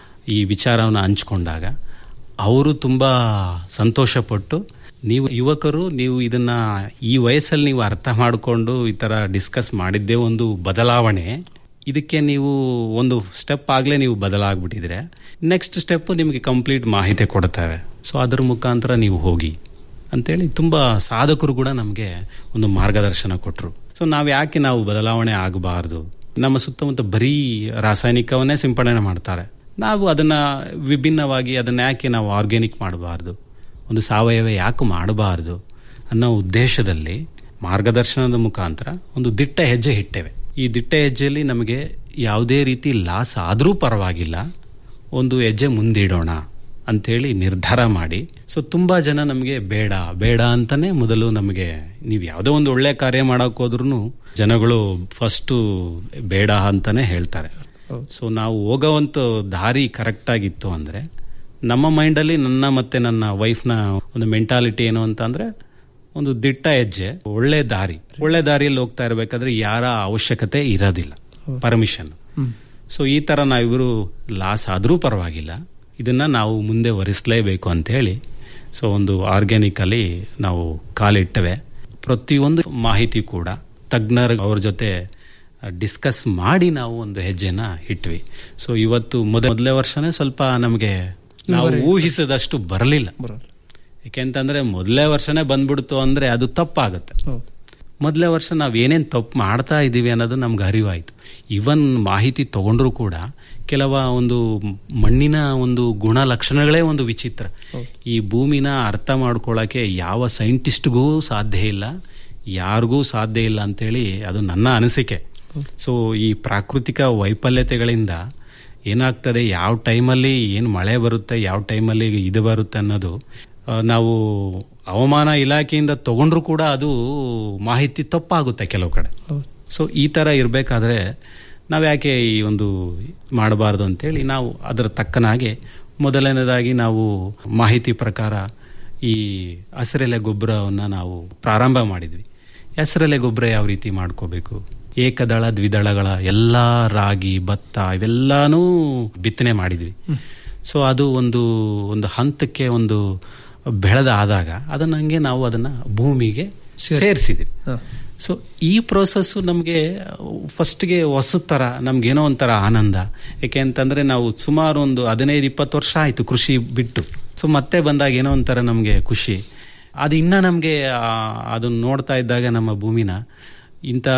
ಈ ವಿಚಾರವನ್ನು ಹಂಚ್ಕೊಂಡಾಗ ಅವರು ತುಂಬ ಸಂತೋಷಪಟ್ಟು ನೀವು ಯುವಕರು ನೀವು ಇದನ್ನ ಈ ವಯಸ್ಸಲ್ಲಿ ನೀವು ಅರ್ಥ ಮಾಡಿಕೊಂಡು ಈ ಥರ ಡಿಸ್ಕಸ್ ಮಾಡಿದ್ದೇ ಒಂದು ಬದಲಾವಣೆ ಇದಕ್ಕೆ ನೀವು ಒಂದು ಸ್ಟೆಪ್ ಆಗಲೇ ನೀವು ಬದಲಾಗ್ಬಿಟ್ಟಿದ್ರೆ ನೆಕ್ಸ್ಟ್ ಸ್ಟೆಪ್ ನಿಮಗೆ ಕಂಪ್ಲೀಟ್ ಮಾಹಿತಿ ಕೊಡ್ತೇವೆ ಸೊ ಅದ್ರ ಮುಖಾಂತರ ನೀವು ಹೋಗಿ ಅಂತೇಳಿ ತುಂಬ ಸಾಧಕರು ಕೂಡ ನಮಗೆ ಒಂದು ಮಾರ್ಗದರ್ಶನ ಕೊಟ್ಟರು ಸೊ ನಾವು ಯಾಕೆ ನಾವು ಬದಲಾವಣೆ ಆಗಬಾರ್ದು ನಮ್ಮ ಸುತ್ತಮುತ್ತ ಬರೀ ರಾಸಾಯನಿಕವನ್ನೇ ಸಿಂಪಡಣೆ ಮಾಡ್ತಾರೆ ನಾವು ಅದನ್ನ ವಿಭಿನ್ನವಾಗಿ ಅದನ್ನ ಯಾಕೆ ನಾವು ಆರ್ಗ್ಯಾನಿಕ್ ಮಾಡಬಾರ್ದು ಒಂದು ಸಾವಯವ ಯಾಕೆ ಮಾಡಬಾರ್ದು ಅನ್ನೋ ಉದ್ದೇಶದಲ್ಲಿ ಮಾರ್ಗದರ್ಶನದ ಮುಖಾಂತರ ಒಂದು ದಿಟ್ಟ ಹೆಜ್ಜೆ ಇಟ್ಟೇವೆ ಈ ದಿಟ್ಟ ಹೆಜ್ಜೆಯಲ್ಲಿ ನಮಗೆ ಯಾವುದೇ ರೀತಿ ಲಾಸ್ ಆದರೂ ಪರವಾಗಿಲ್ಲ ಒಂದು ಹೆಜ್ಜೆ ಮುಂದಿಡೋಣ ಅಂತೇಳಿ ನಿರ್ಧಾರ ಮಾಡಿ ಸೊ ತುಂಬಾ ಜನ ನಮಗೆ ಬೇಡ ಬೇಡ ಅಂತಾನೆ ಮೊದಲು ನಮಗೆ ನೀವು ಯಾವುದೋ ಒಂದು ಒಳ್ಳೆ ಕಾರ್ಯ ಮಾಡಕ್ ಹೋದ್ರೂ ಜನಗಳು ಫಸ್ಟ್ ಬೇಡ ಅಂತಾನೆ ಹೇಳ್ತಾರೆ ಸೊ ನಾವು ಹೋಗೋವಂತ ದಾರಿ ಕರೆಕ್ಟ್ ಆಗಿತ್ತು ಅಂದ್ರೆ ನಮ್ಮ ಮೈಂಡಲ್ಲಿ ನನ್ನ ಮತ್ತೆ ನನ್ನ ವೈಫ್ನ ಒಂದು ಮೆಂಟಾಲಿಟಿ ಏನು ಅಂತ ಅಂದ್ರೆ ಒಂದು ದಿಟ್ಟ ಹೆಜ್ಜೆ ಒಳ್ಳೆ ದಾರಿ ಒಳ್ಳೆ ದಾರಿಯಲ್ಲಿ ಹೋಗ್ತಾ ಇರಬೇಕಾದ್ರೆ ಯಾರ ಅವಶ್ಯಕತೆ ಇರೋದಿಲ್ಲ ಪರ್ಮಿಷನ್ ಸೊ ಈ ತರ ನಾವಿಬ್ರು ಲಾಸ್ ಆದರೂ ಪರವಾಗಿಲ್ಲ ಇದನ್ನ ನಾವು ಮುಂದೆ ವರಿಸಲೇಬೇಕು ಅಂತ ಹೇಳಿ ಸೊ ಒಂದು ಆರ್ಗ್ಯಾನಿಕ್ ಅಲ್ಲಿ ನಾವು ಕಾಲಿಟ್ಟವೆ ಪ್ರತಿಯೊಂದು ಮಾಹಿತಿ ಕೂಡ ತಜ್ಞರ ಅವ್ರ ಜೊತೆ ಡಿಸ್ಕಸ್ ಮಾಡಿ ನಾವು ಒಂದು ಹೆಜ್ಜೆನ ಇಟ್ವಿ ಸೊ ಇವತ್ತು ಮೊದ ಮೊದಲೇ ವರ್ಷನೇ ಸ್ವಲ್ಪ ನಮಗೆ ನಾವು ಊಹಿಸದಷ್ಟು ಬರಲಿಲ್ಲ ಯಾಕೆಂತಂದ್ರೆ ಮೊದಲೇ ವರ್ಷನೇ ಬಂದ್ಬಿಡ್ತು ಅಂದ್ರೆ ಅದು ತಪ್ಪಾಗುತ್ತೆ ಮೊದಲೇ ವರ್ಷ ನಾವು ಏನೇನು ತಪ್ಪು ಮಾಡ್ತಾ ಇದ್ದೀವಿ ಅನ್ನೋದು ನಮ್ಗೆ ಅರಿವಾಯಿತು ಇವನ್ ಮಾಹಿತಿ ತಗೊಂಡ್ರು ಕೂಡ ಕೆಲವ ಒಂದು ಮಣ್ಣಿನ ಒಂದು ಗುಣ ಲಕ್ಷಣಗಳೇ ಒಂದು ವಿಚಿತ್ರ ಈ ಭೂಮಿನ ಅರ್ಥ ಮಾಡ್ಕೊಳ್ಳೋಕೆ ಯಾವ ಸೈಂಟಿಸ್ಟ್ಗೂ ಸಾಧ್ಯ ಇಲ್ಲ ಯಾರಿಗೂ ಸಾಧ್ಯ ಇಲ್ಲ ಅಂತೇಳಿ ಅದು ನನ್ನ ಅನಿಸಿಕೆ ಸೊ ಈ ಪ್ರಾಕೃತಿಕ ವೈಫಲ್ಯತೆಗಳಿಂದ ಏನಾಗ್ತದೆ ಯಾವ ಟೈಮಲ್ಲಿ ಏನು ಮಳೆ ಬರುತ್ತೆ ಯಾವ ಟೈಮಲ್ಲಿ ಇದು ಬರುತ್ತೆ ಅನ್ನೋದು ಆ, ನಾವು ಹವಾಮಾನ ಇಲಾಖೆಯಿಂದ ತಗೊಂಡ್ರು ಕೂಡ ಅದು ಮಾಹಿತಿ ತಪ್ಪಾಗುತ್ತೆ ಕೆಲವು ಕಡೆ ಸೊ ಈ ತರ ಇರಬೇಕಾದ್ರೆ ನಾವು ಯಾಕೆ ಈ ಒಂದು ಮಾಡಬಾರ್ದು ಅಂತೇಳಿ ನಾವು ಅದರ ತಕ್ಕನಾಗೆ ಮೊದಲನೇದಾಗಿ ನಾವು ಮಾಹಿತಿ ಪ್ರಕಾರ ಈ ಹಸಿರೆಲೆ ಗೊಬ್ಬರವನ್ನು ನಾವು ಪ್ರಾರಂಭ ಮಾಡಿದ್ವಿ ಹೆಸರೆಲೆ ಗೊಬ್ಬರ ಯಾವ ರೀತಿ ಮಾಡ್ಕೋಬೇಕು ಏಕದಳ ದ್ವಿದಳಗಳ ಎಲ್ಲ ರಾಗಿ ಭತ್ತ ಇವೆಲ್ಲಾನು ಬಿತ್ತನೆ ಮಾಡಿದ್ವಿ ಸೊ ಅದು ಒಂದು ಒಂದು ಹಂತಕ್ಕೆ ಒಂದು ಬೆಳೆದ ಆದಾಗ ಅದನ್ನ ಹಂಗೆ ನಾವು ಅದನ್ನ ಭೂಮಿಗೆ ಸೇರಿಸಿದ್ವಿ ಸೊ ಈ ಪ್ರೋಸೆಸ್ ನಮಗೆ ಫಸ್ಟ್ಗೆ ಹೊಸ ಥರ ನಮ್ಗೇನೋ ಒಂಥರ ಆನಂದ ಯಾಕೆ ಅಂತಂದ್ರೆ ನಾವು ಸುಮಾರು ಒಂದು ಹದಿನೈದು ಇಪ್ಪತ್ತು ವರ್ಷ ಆಯಿತು ಕೃಷಿ ಬಿಟ್ಟು ಸೊ ಮತ್ತೆ ಬಂದಾಗ ಏನೋ ಒಂಥರ ನಮಗೆ ಖುಷಿ ಅದು ಇನ್ನ ನಮಗೆ ಅದನ್ನ ನೋಡ್ತಾ ಇದ್ದಾಗ ನಮ್ಮ ಭೂಮಿನ ಇಂಥ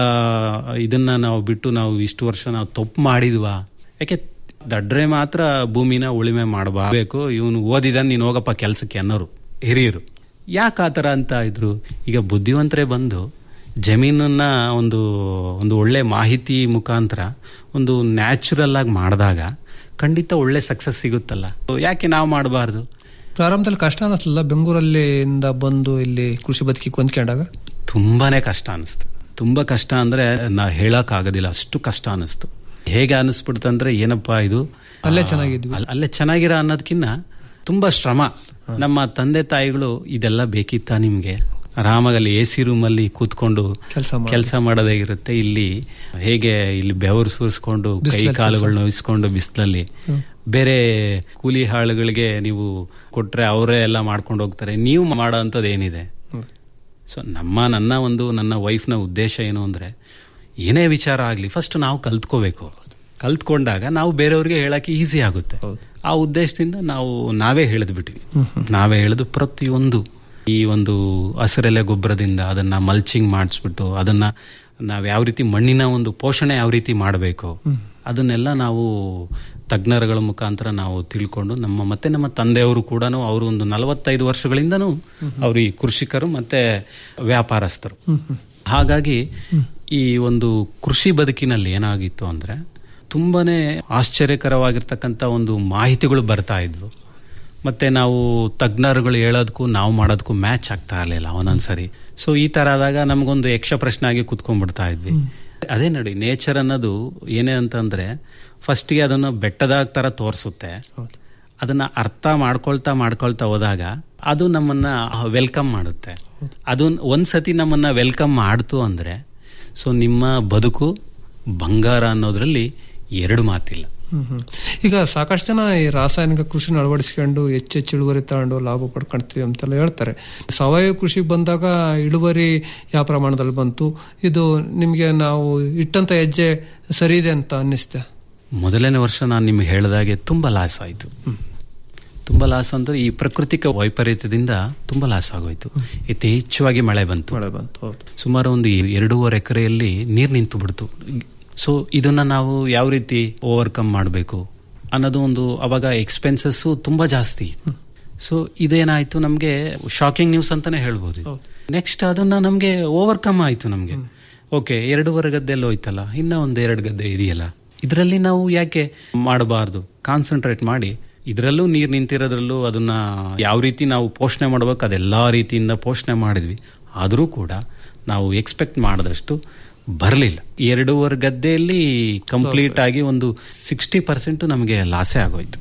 ಇದನ್ನ ನಾವು ಬಿಟ್ಟು ನಾವು ಇಷ್ಟು ವರ್ಷ ನಾವು ತಪ್ಪು ಮಾಡಿದ್ವಾ ಯಾಕೆ ದಡ್ರೆ ಮಾತ್ರ ಭೂಮಿನ ಉಳಿಮೆ ಮಾಡಬೇಕು ಇವನು ಓದಿದ ನೀನು ಹೋಗಪ್ಪ ಕೆಲಸಕ್ಕೆ ಅನ್ನೋರು ಹಿರಿಯರು ಯಾಕೆ ಆ ಥರ ಅಂತ ಇದ್ರು ಈಗ ಬುದ್ಧಿವಂತರೇ ಬಂದು ಜಮೀನನ್ನ ಒಂದು ಒಂದು ಒಳ್ಳೆ ಮಾಹಿತಿ ಮುಖಾಂತರ ಒಂದು ನ್ಯಾಚುರಲ್ ಆಗಿ ಮಾಡಿದಾಗ ಖಂಡಿತ ಒಳ್ಳೆ ಸಕ್ಸಸ್ ಸಿಗುತ್ತಲ್ಲ ಯಾಕೆ ನಾವು ಮಾಡಬಾರ್ದು ಪ್ರಾರಂಭದಲ್ಲಿ ಕಷ್ಟ ಅನಿಸ್ಲಿಲ್ಲ ಬೆಂಗಳೂರಲ್ಲಿ ಇಂದ ಬಂದು ಇಲ್ಲಿ ಕೃಷಿ ಬದುಕಿ ಹೊಂದ್ಕೊಂಡಾಗ ತುಂಬಾನೇ ಕಷ್ಟ ಅನಿಸ್ತು ತುಂಬಾ ಕಷ್ಟ ಅಂದ್ರೆ ನಾ ಹೇಳಕ್ ಆಗೋದಿಲ್ಲ ಅಷ್ಟು ಕಷ್ಟ ಅನಿಸ್ತು ಹೇಗೆ ಅನಿಸ್ಬಿಡ್ತಂದ್ರೆ ಏನಪ್ಪಾ ಇದು ಅಲ್ಲೇ ಚೆನ್ನಾಗಿದ್ವಿ ಅಲ್- ಅಲ್ಲೇ ಚೆನ್ನಾಗಿರ ಅನ್ನೋದಕ್ಕಿಂತ ತುಂಬಾ ಶ್ರಮ ನಮ್ಮ ತಂದೆ ತಾಯಿಗಳು ಇದೆಲ್ಲ ಬೇಕಿತ್ತ ನಿಮ್ಗೆ ಆರಾಮಾಗಿ ಅಲ್ಲಿ ಎ ಸಿ ರೂಮ್ ಅಲ್ಲಿ ಕೂತ್ಕೊಂಡು ಕೆಲಸ ಮಾಡೋದೇ ಇರುತ್ತೆ ಇಲ್ಲಿ ಹೇಗೆ ಇಲ್ಲಿ ಬೆವರು ಸುರಿಸ್ಕೊಂಡು ಕೈ ಬಿಸ್ಲಲ್ಲಿ ಕಾಲುಗಳು ನೋಯಿಸ್ಕೊಂಡು ಬಿಸಿಲಲ್ಲಿ ಬೇರೆ ಕೂಲಿ ಹಾಳುಗಳಿಗೆ ನೀವು ಕೊಟ್ರೆ ಅವರೇ ಎಲ್ಲ ಮಾಡ್ಕೊಂಡು ಹೋಗ್ತಾರೆ ನೀವು ಮಾಡೋ ಅಂಥದ್ದು ಏನಿದೆ ಸೊ ನಮ್ಮ ನನ್ನ ಒಂದು ನನ್ನ ವೈಫ್ನ ಉದ್ದೇಶ ಏನು ಅಂದ್ರೆ ಏನೇ ವಿಚಾರ ಆಗಲಿ ಫಸ್ಟ್ ನಾವು ಕಲ್ತ್ಕೋಬೇಕು ಕಲ್ತ್ಕೊಂಡಾಗ ನಾವು ಬೇರೆಯವ್ರಿಗೆ ಹೇಳಕ್ಕೆ ಈಸಿ ಆಗುತ್ತೆ ಆ ಉದ್ದೇಶದಿಂದ ನಾವು ನಾವೇ ಹೇಳಿದ್ಬಿಟ್ವಿ ನಾವೇ ಹೇಳಿದು ಪ್ರತಿಯೊಂದು ಈ ಒಂದು ಹಸಿರೆಲೆ ಗೊಬ್ಬರದಿಂದ ಅದನ್ನ ಮಲ್ಚಿಂಗ್ ಮಾಡಿಸ್ಬಿಟ್ಟು ಅದನ್ನ ನಾವು ಯಾವ ರೀತಿ ಮಣ್ಣಿನ ಒಂದು ಪೋಷಣೆ ಯಾವ ರೀತಿ ಮಾಡಬೇಕು ಅದನ್ನೆಲ್ಲ ನಾವು ತಜ್ಞರುಗಳ ಮುಖಾಂತರ ನಾವು ತಿಳ್ಕೊಂಡು ನಮ್ಮ ಮತ್ತೆ ನಮ್ಮ ತಂದೆಯವರು ಕೂಡ ಅವರು ಒಂದು ನಲವತ್ತೈದು ವರ್ಷಗಳಿಂದನೂ ಅವರು ಈ ಕೃಷಿಕರು ಮತ್ತೆ ವ್ಯಾಪಾರಸ್ಥರು ಹಾಗಾಗಿ ಈ ಒಂದು ಕೃಷಿ ಬದುಕಿನಲ್ಲಿ ಏನಾಗಿತ್ತು ಅಂದ್ರೆ ತುಂಬಾನೇ ಆಶ್ಚರ್ಯಕರವಾಗಿರ್ತಕ್ಕಂಥ ಒಂದು ಮಾಹಿತಿಗಳು ಬರ್ತಾ ಇದ್ವು ಮತ್ತೆ ನಾವು ತಜ್ಞರುಗಳು ಹೇಳೋದಕ್ಕೂ ನಾವು ಮಾಡೋದಕ್ಕೂ ಮ್ಯಾಚ್ ಆಗ್ತಾ ಇರಲಿಲ್ಲ ಒಂದೊಂದ್ಸರಿ ಸೊ ಈ ತರ ಆದಾಗ ನಮಗೊಂದು ಯಕ್ಷ ಪ್ರಶ್ನೆ ಆಗಿ ಕುತ್ಕೊಂಡ್ಬಿಡ್ತಾ ಇದ್ವಿ ಅದೇ ನೋಡಿ ನೇಚರ್ ಅನ್ನೋದು ಏನೇ ಅಂತಂದ್ರೆ ಫಸ್ಟ್ಗೆ ಅದನ್ನು ಬೆಟ್ಟದ ತರ ತೋರಿಸುತ್ತೆ ಅದನ್ನ ಅರ್ಥ ಮಾಡ್ಕೊಳ್ತಾ ಮಾಡ್ಕೊಳ್ತಾ ಹೋದಾಗ ಅದು ನಮ್ಮನ್ನ ವೆಲ್ಕಮ್ ಮಾಡುತ್ತೆ ಅದು ಒಂದ್ಸತಿ ನಮ್ಮನ್ನ ವೆಲ್ಕಮ್ ಮಾಡ್ತು ಅಂದ್ರೆ ಸೊ ನಿಮ್ಮ ಬದುಕು ಬಂಗಾರ ಅನ್ನೋದ್ರಲ್ಲಿ ಎರಡು ಮಾತಿಲ್ಲ ಹ್ಮ್ ಹ್ಮ್. ಈಗ ಸಾಕಷ್ಟು ಜನ ಈ ರಾಸಾಯನಿಕ ಕೃಷಿನ ಅಳವಡಿಸ್ಕೊಂಡು ಹೆಚ್ಚೆಚ್ಚು ಇಳುವರಿ ತಗೊಂಡು ಲಾಭ ಪಡ್ಕೊಂತೀವಿ ಅಂತೆಲ್ಲ ಹೇಳ್ತಾರೆ ಸಾವಯವ ಕೃಷಿಗೆ ಬಂದಾಗ ಇಳುವರಿ ಯಾವ ಪ್ರಮಾಣದಲ್ಲಿ ಬಂತು ಇದು ನಿಮಗೆ ನಾವು ಇಟ್ಟಂತ ಹೆಜ್ಜೆ ಸರಿ ಇದೆ ಅಂತ ಅನ್ನಿಸ್ತೆ ಮೊದಲನೇ ವರ್ಷ ನಾನು ನಿಮ್ಗೆ ಹೇಳಿದಾಗೆ ತುಂಬಾ ಲಾಸ್ ಆಯಿತು ತುಂಬಾ ಲಾಸ್ ಅಂದ್ರೆ ಈ ಪ್ರಾಕೃತಿಕ ವೈಪರೀತ್ಯದಿಂದ ತುಂಬಾ ಲಾಸ್ ಆಗೋಯ್ತು ಯಥೇಚ್ಛವಾಗಿ ಮಳೆ ಬಂತು ಮಳೆ ಬಂತು ಹೌದು ಸುಮಾರು ಒಂದು ಎರಡೂವರೆ ಎಕರೆಯಲ್ಲಿ ನೀರು ನಿಂತು ಬಿಡ್ತು ಸೊ ಇದನ್ನ ನಾವು ಯಾವ ರೀತಿ ಓವರ್ಕಮ್ ಮಾಡಬೇಕು ಅನ್ನೋದು ಒಂದು ಅವಾಗ ಎಕ್ಸ್ಪೆನ್ಸಸ್ ತುಂಬಾ ಜಾಸ್ತಿ ಸೊ ಇದೇನಾಯ್ತು ನಮಗೆ ಶಾಕಿಂಗ್ ನ್ಯೂಸ್ ಅಂತಾನೆ ಹೇಳ್ಬೋದು ನೆಕ್ಸ್ಟ್ ಅದನ್ನ ನಮಗೆ ಓವರ್ಕಮ್ ಆಯ್ತು ನಮಗೆ ಓಕೆ ಎರಡೂವರೆ ಗದ್ದೆಯಲ್ಲಿ ಹೋಯ್ತಲ್ಲ ಇನ್ನ ಒಂದು ಎರಡು ಗದ್ದೆ ಇದೆಯಲ್ಲ ಇದರಲ್ಲಿ ನಾವು ಯಾಕೆ ಮಾಡಬಾರ್ದು ಕಾನ್ಸಂಟ್ರೇಟ್ ಮಾಡಿ ಇದರಲ್ಲೂ ನೀರು ನಿಂತಿರೋದ್ರಲ್ಲೂ ಅದನ್ನ ಯಾವ ರೀತಿ ನಾವು ಪೋಷಣೆ ಮಾಡ್ಬೇಕು ಅದೆಲ್ಲಾ ರೀತಿಯಿಂದ ಪೋಷಣೆ ಮಾಡಿದ್ವಿ ಆದರೂ ಕೂಡ ನಾವು ಎಕ್ಸ್ಪೆಕ್ಟ್ ಮಾಡಿದಷ್ಟು ಬರಲಿಲ್ಲ ಎರಡೂವರೆ ಗದ್ದೆಯಲ್ಲಿ ಕಂಪ್ಲೀಟ್ ಆಗಿ ಒಂದು ಸಿಕ್ಸ್ಟಿ ಪರ್ಸೆಂಟ್ ನಮಗೆ ಲಾಸೇ ಆಗೋಯ್ತು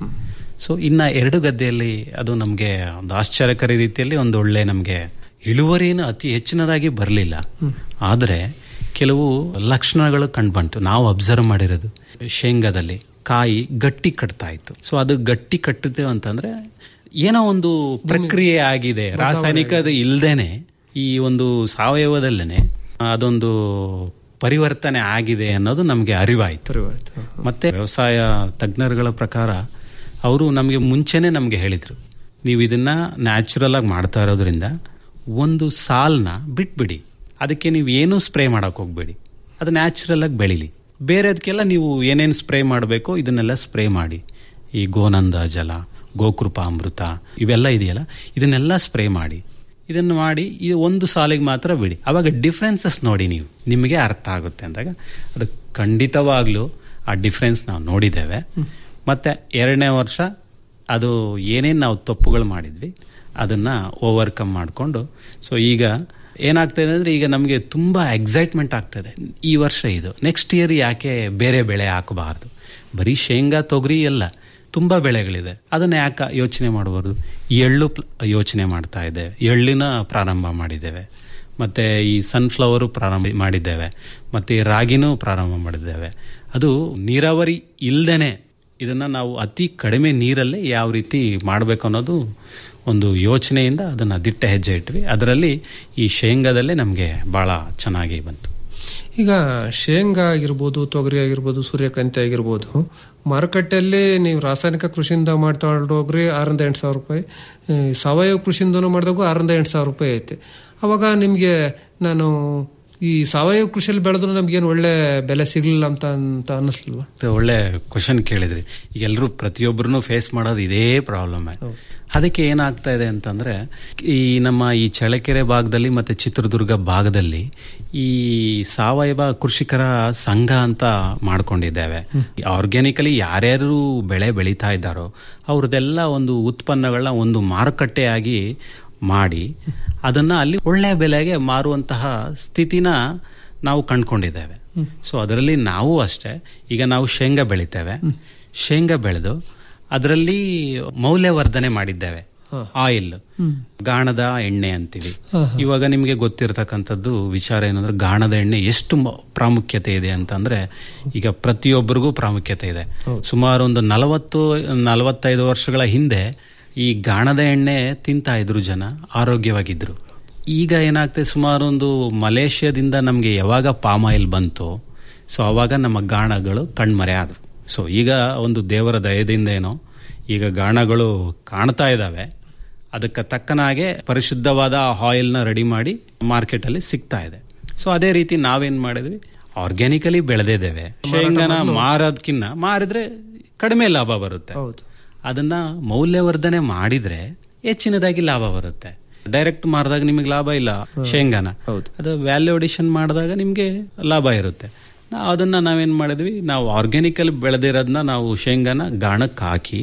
ಸೊ ಇನ್ನ ಎರಡು ಗದ್ದೆಯಲ್ಲಿ ಅದು ನಮಗೆ ಒಂದು ಆಶ್ಚರ್ಯಕರ ರೀತಿಯಲ್ಲಿ ಒಂದು ಒಳ್ಳೆ ನಮಗೆ ಇಳುವರಿಯನ್ನು ಅತಿ ಹೆಚ್ಚಿನದಾಗಿ ಬರಲಿಲ್ಲ ಆದರೆ ಕೆಲವು ಲಕ್ಷಣಗಳು ಕಂಡುಬಂತು ನಾವು ಅಬ್ಸರ್ವ್ ಮಾಡಿರೋದು ಶೇಂಗಾದಲ್ಲಿ ಕಾಯಿ ಗಟ್ಟಿ ಕಟ್ತಾ ಇತ್ತು ಸೊ ಅದು ಗಟ್ಟಿ ಕಟ್ಟಿದೆ ಅಂತಂದ್ರೆ ಏನೋ ಒಂದು ಪ್ರಕ್ರಿಯೆ ಆಗಿದೆ ರಾಸಾಯನಿಕದ ಇಲ್ದೇನೆ ಈ ಒಂದು ಸಾವಯವದಲ್ಲೇನೆ ಅದೊಂದು ಪರಿವರ್ತನೆ ಆಗಿದೆ ಅನ್ನೋದು ನಮಗೆ ಅರಿವಾಯಿತು ಮತ್ತೆ ವ್ಯವಸಾಯ ತಜ್ಞರುಗಳ ಪ್ರಕಾರ ಅವರು ನಮಗೆ ಮುಂಚೆನೆ ನಮಗೆ ಹೇಳಿದ್ರು ನೀವು ಇದನ್ನ ನ್ಯಾಚುರಲ್ ಆಗಿ ಮಾಡ್ತಾ ಇರೋದ್ರಿಂದ ಒಂದು ಸಾಲ್ನ ಬಿಟ್ಬಿಡಿ ಅದಕ್ಕೆ ನೀವು ಏನೂ ಸ್ಪ್ರೇ ಮಾಡಕ್ ಹೋಗ್ಬೇಡಿ ಅದು ನ್ಯಾಚುರಲ್ ಆಗಿ ಬೆಳಿಲಿ ಬೇರೆದಕ್ಕೆಲ್ಲ ನೀವು ಏನೇನು ಸ್ಪ್ರೇ ಮಾಡಬೇಕೋ ಇದನ್ನೆಲ್ಲ ಸ್ಪ್ರೇ ಮಾಡಿ ಈ ಗೋನಂದ ಜಲ ಗೋಕೃಪ ಅಮೃತ ಇವೆಲ್ಲ ಇದೆಯಲ್ಲ ಇದನ್ನೆಲ್ಲ ಸ್ಪ್ರೇ ಮಾಡಿ ಇದನ್ನು ಮಾಡಿ ಇದು ಒಂದು ಸಾಲಿಗೆ ಮಾತ್ರ ಬಿಡಿ ಅವಾಗ ಡಿಫ್ರೆನ್ಸಸ್ ನೋಡಿ ನೀವು ನಿಮಗೆ ಅರ್ಥ ಆಗುತ್ತೆ ಅಂದಾಗ ಅದು ಖಂಡಿತವಾಗ್ಲೂ ಆ ಡಿಫ್ರೆನ್ಸ್ ನಾವು ನೋಡಿದ್ದೇವೆ ಮತ್ತೆ ಎರಡನೇ ವರ್ಷ ಅದು ಏನೇನು ನಾವು ತಪ್ಪುಗಳು ಮಾಡಿದ್ವಿ ಅದನ್ನ ಓವರ್ಕಮ್ ಮಾಡಿಕೊಂಡು ಸೊ ಈಗ ಏನಾಗ್ತಾ ಇದೆ ಅಂದ್ರೆ ಈಗ ನಮಗೆ ತುಂಬಾ ಎಕ್ಸೈಟ್ಮೆಂಟ್ ಆಗ್ತದೆ ಈ ವರ್ಷ ಇದು ನೆಕ್ಸ್ಟ್ ಇಯರ್ ಯಾಕೆ ಬೇರೆ ಬೆಳೆ ಹಾಕಬಾರ್ದು ಬರೀ ಶೇಂಗಾ ತೊಗರಿ ಎಲ್ಲ ತುಂಬಾ ಬೆಳೆಗಳಿದೆ ಅದನ್ನ ಯಾಕೆ ಯೋಚನೆ ಮಾಡಬಾರ್ದು ಎಳ್ಳು ಪ್ಲ- ಯೋಚನೆ ಮಾಡ್ತಾ ಇದ್ದೇವೆ ಎಳ್ಳಿನ ಪ್ರಾರಂಭ ಮಾಡಿದ್ದೇವೆ ಮತ್ತೆ ಈ ಸನ್ಫ್ಲವರು ಪ್ರಾರಂಭ ಮಾಡಿದ್ದೇವೆ ಮತ್ತೆ ಈ ರಾಗಿನೂ ಪ್ರಾರಂಭ ಮಾಡಿದ್ದೇವೆ ಅದು ನೀರಾವರಿ ಇಲ್ದೇನೆ ಇದನ್ನ ನಾವು ಅತಿ ಕಡಿಮೆ ನೀರಲ್ಲೇ ಯಾವ ರೀತಿ ಮಾಡಬೇಕು ಅನ್ನೋದು ಒಂದು ಯೋಚನೆಯಿಂದ ಅದನ್ನ ದಿಟ್ಟ ಹೆಜ್ಜೆ ಇಟ್ವಿ ಅದರಲ್ಲಿ ಈ ಶೇಂಗಾದಲ್ಲೇ ನಮಗೆ ಬಹಳ ಚೆನ್ನಾಗಿ ಬಂತು ಈಗ ಶೇಂಗಾ ಆಗಿರ್ಬೋದು ತೊಗರಿ ಆಗಿರ್ಬೋದು ಸೂರ್ಯಕಾಂತಿ ಆಗಿರ್ಬೋದು ಮಾರುಕಟ್ಟೆಯಲ್ಲಿ ನೀವು ರಾಸಾಯನಿಕ ಕೃಷಿಯಿಂದ ಮಾಡ್ತಾ ಹೋಗ್ರಿ ಆರರಿಂದ ಎಂಟು ಸಾವಿರ ರೂಪಾಯಿ ಈ ಸಾವಯವ ಕೃಷಿಯಿಂದನೂ ಮಾಡಿದಾಗ ಆರರಿಂದ ಎಂಟು ಸಾವಿರ ರೂಪಾಯಿ ಐತೆ ಅವಾಗ ನಿಮಗೆ ನಾನು ಈ ಸಾವಯವ ಕೃಷಿಯಲ್ಲಿ ಬೆಳೆದ್ರು ನಮ್ಗೇನು ಒಳ್ಳೆ ಬೆಲೆ ಸಿಗ್ಲಿಲ್ಲ ಅಂತ ಅಂತ ಅನ್ನಿಸ್ಲಿಲ್ವಾ ಮತ್ತೆ ಒಳ್ಳೆ ಕ್ವಶನ್ ಕೇಳಿದ್ರಿ ಈಗ ಎಲ್ಲರೂ ಪ್ರತಿಯೊಬ್ಬರನ್ನು ಫೇಸ್ ಮಾಡೋದು ಇದೇ ಪ್ರಾಬ್ಲಮ್ ಅದಕ್ಕೆ ಏನಾಗ್ತಾ ಇದೆ ಅಂತಂದ್ರೆ ಈ ನಮ್ಮ ಈ ಚಳ್ಳಕೆರೆ ಭಾಗದಲ್ಲಿ ಮತ್ತೆ ಚಿತ್ರದುರ್ಗ ಭಾಗದಲ್ಲಿ ಈ ಸಾವಯವ ಕೃಷಿಕರ ಸಂಘ ಅಂತ ಮಾಡ್ಕೊಂಡಿದ್ದೇವೆ ಆರ್ಗ್ಯಾನಿಕಲಿ ಯಾರ್ಯಾರು ಬೆಳೆ ಬೆಳೀತಾ ಇದ್ದಾರೋ ಅವ್ರದ್ದೆಲ್ಲ ಒಂದು ಉತ್ಪನ್ನಗಳನ್ನ ಒಂದು ಮಾರುಕಟ್ಟೆಯಾಗಿ ಮಾಡಿ ಅದನ್ನ ಅಲ್ಲಿ ಒಳ್ಳೆಯ ಬೆಲೆಗೆ ಮಾರುವಂತಹ ಸ್ಥಿತಿನ ನಾವು ಕಂಡ್ಕೊಂಡಿದ್ದೇವೆ ಸೊ ಅದರಲ್ಲಿ ನಾವು ಅಷ್ಟೇ ಈಗ ನಾವು ಶೇಂಗಾ ಬೆಳಿತೇವೆ ಶೇಂಗಾ ಬೆಳೆದು ಅದರಲ್ಲಿ ಮೌಲ್ಯವರ್ಧನೆ ಮಾಡಿದ್ದೇವೆ ಆಯಿಲ್ ಗಾಣದ ಎಣ್ಣೆ ಅಂತೀವಿ ಇವಾಗ ನಿಮಗೆ ಗೊತ್ತಿರತಕ್ಕಂಥದ್ದು ವಿಚಾರ ಏನಂದ್ರೆ ಗಾಣದ ಎಣ್ಣೆ ಎಷ್ಟು ಮ- ಪ್ರಾಮುಖ್ಯತೆ ಇದೆ ಅಂತಂದ್ರೆ ಈಗ ಪ್ರತಿಯೊಬ್ಬರಿಗೂ ಪ್ರಾಮುಖ್ಯತೆ ಇದೆ ಸುಮಾರು ಒಂದು ನಲವತ್ತು ನಲವತ್ತೈದು ವರ್ಷಗಳ ಹಿಂದೆ ಈ ಗಾಣದ ಎಣ್ಣೆ ತಿಂತಾ ಇದ್ರು ಜನ ಆರೋಗ್ಯವಾಗಿದ್ರು ಈಗ ಏನಾಗ್ತದೆ ಸುಮಾರು ಒಂದು ಮಲೇಷ್ಯಾದಿಂದ ನಮಗೆ ಯಾವಾಗ ಪಾಮ್ ಆಯಿಲ್ ಬಂತು ಸೊ ಅವಾಗ ನಮ್ಮ ಗಾಣಗಳು ಕಣ್ಮರೆ ಆದವು ಸೊ ಈಗ ಒಂದು ದೇವರ ದಯದಿಂದ ಏನೋ ಈಗ ಗಾಣಗಳು ಕಾಣ್ತಾ ಇದ್ದಾವೆ ಅದಕ್ಕೆ ತಕ್ಕನಾಗೆ ಪರಿಶುದ್ಧವಾದ ಆಯಿಲ್ನ ರೆಡಿ ಮಾಡಿ ಮಾರ್ಕೆಟಲ್ಲಿ ಸಿಗ್ತಾ ಇದೆ ಸೊ ಅದೇ ರೀತಿ ನಾವೇನ್ ಮಾಡಿದ್ವಿ ಆರ್ಗ್ಯಾನಿಕಲಿ ಬೆಳೆದಿದ್ದೇವೆ ಶೇಂಗಾನ ಮಾರೋದ್ಕಿನ್ನ ಮಾರಿದ್ರೆ ಕಡಿಮೆ ಲಾಭ ಬರುತ್ತೆ ಅದನ್ನ ಮೌಲ್ಯವರ್ಧನೆ ಮಾಡಿದ್ರೆ ಹೆಚ್ಚಿನದಾಗಿ ಲಾಭ ಬರುತ್ತೆ ಡೈರೆಕ್ಟ್ ಮಾರಿದಾಗ ನಿಮಗೆ ಲಾಭ ಇಲ್ಲ ಶೇಂಗಾನ ಅದು ವ್ಯಾಲ್ಯೂ ಅಡಿಷನ್ ಮಾಡಿದಾಗ ನಿಮಗೆ ಲಾಭ ಇರುತ್ತೆ ನಾ- ಅದನ್ನ ನಾವೇನ್ ಮಾಡಿದ್ವಿ ನಾವು ಆರ್ಗ್ಯಾನಿಕಲ್ ಬೆಳೆದಿರೋದನ್ನ ನಾವು ಶೇಂಗಾನ ಗಾಣಕ್ಕೆ ಹಾಕಿ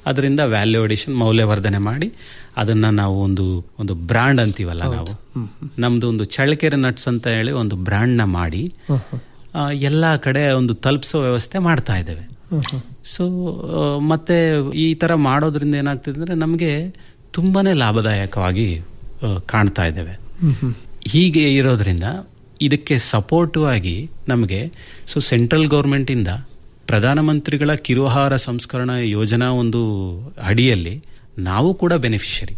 ಅದರಿಂದ ವ್ಯಾಲ್ಯೂ ಅಡಿಷನ್ ಮೌಲ್ಯವರ್ಧನೆ ಮಾಡಿ ಅದನ್ನ ನಾವು ಒಂದು ಒಂದು ಬ್ರ್ಯಾಂಡ್ ಅಂತೀವಲ್ಲ ನಾವು ನಮ್ದು ಒಂದು ಚಳ್ಳಕೆರೆ ನಟ್ಸ್ ಅಂತ ಹೇಳಿ ಒಂದು ಬ್ರ್ಯಾಂಡ್ ನ ಮಾಡಿ ಆ, ಎಲ್ಲಾ ಕಡೆ ಒಂದು ತಲುಪಿಸೋ ವ್ಯವಸ್ಥೆ ಮಾಡ್ತಾ ಇದ್ದೇವೆ ಸೊ ಮತ್ತೆ ಈ ತರ ಮಾಡೋದ್ರಿಂದ ಏನಾಗ್ತದೆ ಅಂದ್ರೆ ನಮಗೆ ತುಂಬಾನೇ ಲಾಭದಾಯಕವಾಗಿ ಆ, ಕಾಣ್ತಾ ಇದ್ದೇವೆ ಹೀಗೆ ಇರೋದ್ರಿಂದ ಇದಕ್ಕೆ ಸಪೋರ್ಟಿವ್ ಆಗಿ ನಮಗೆ ಸೊ ಸೆಂಟ್ರಲ್ ಗೌರ್ಮೆಂಟಿಂದ ಪ್ರಧಾನಮಂತ್ರಿಗಳ ಕಿರುಹಾರ ಸಂಸ್ಕರಣಾ ಯೋಜನಾ ಒಂದು ಅಡಿಯಲ್ಲಿ ನಾವು ಕೂಡ ಬೆನಿಫಿಷರಿ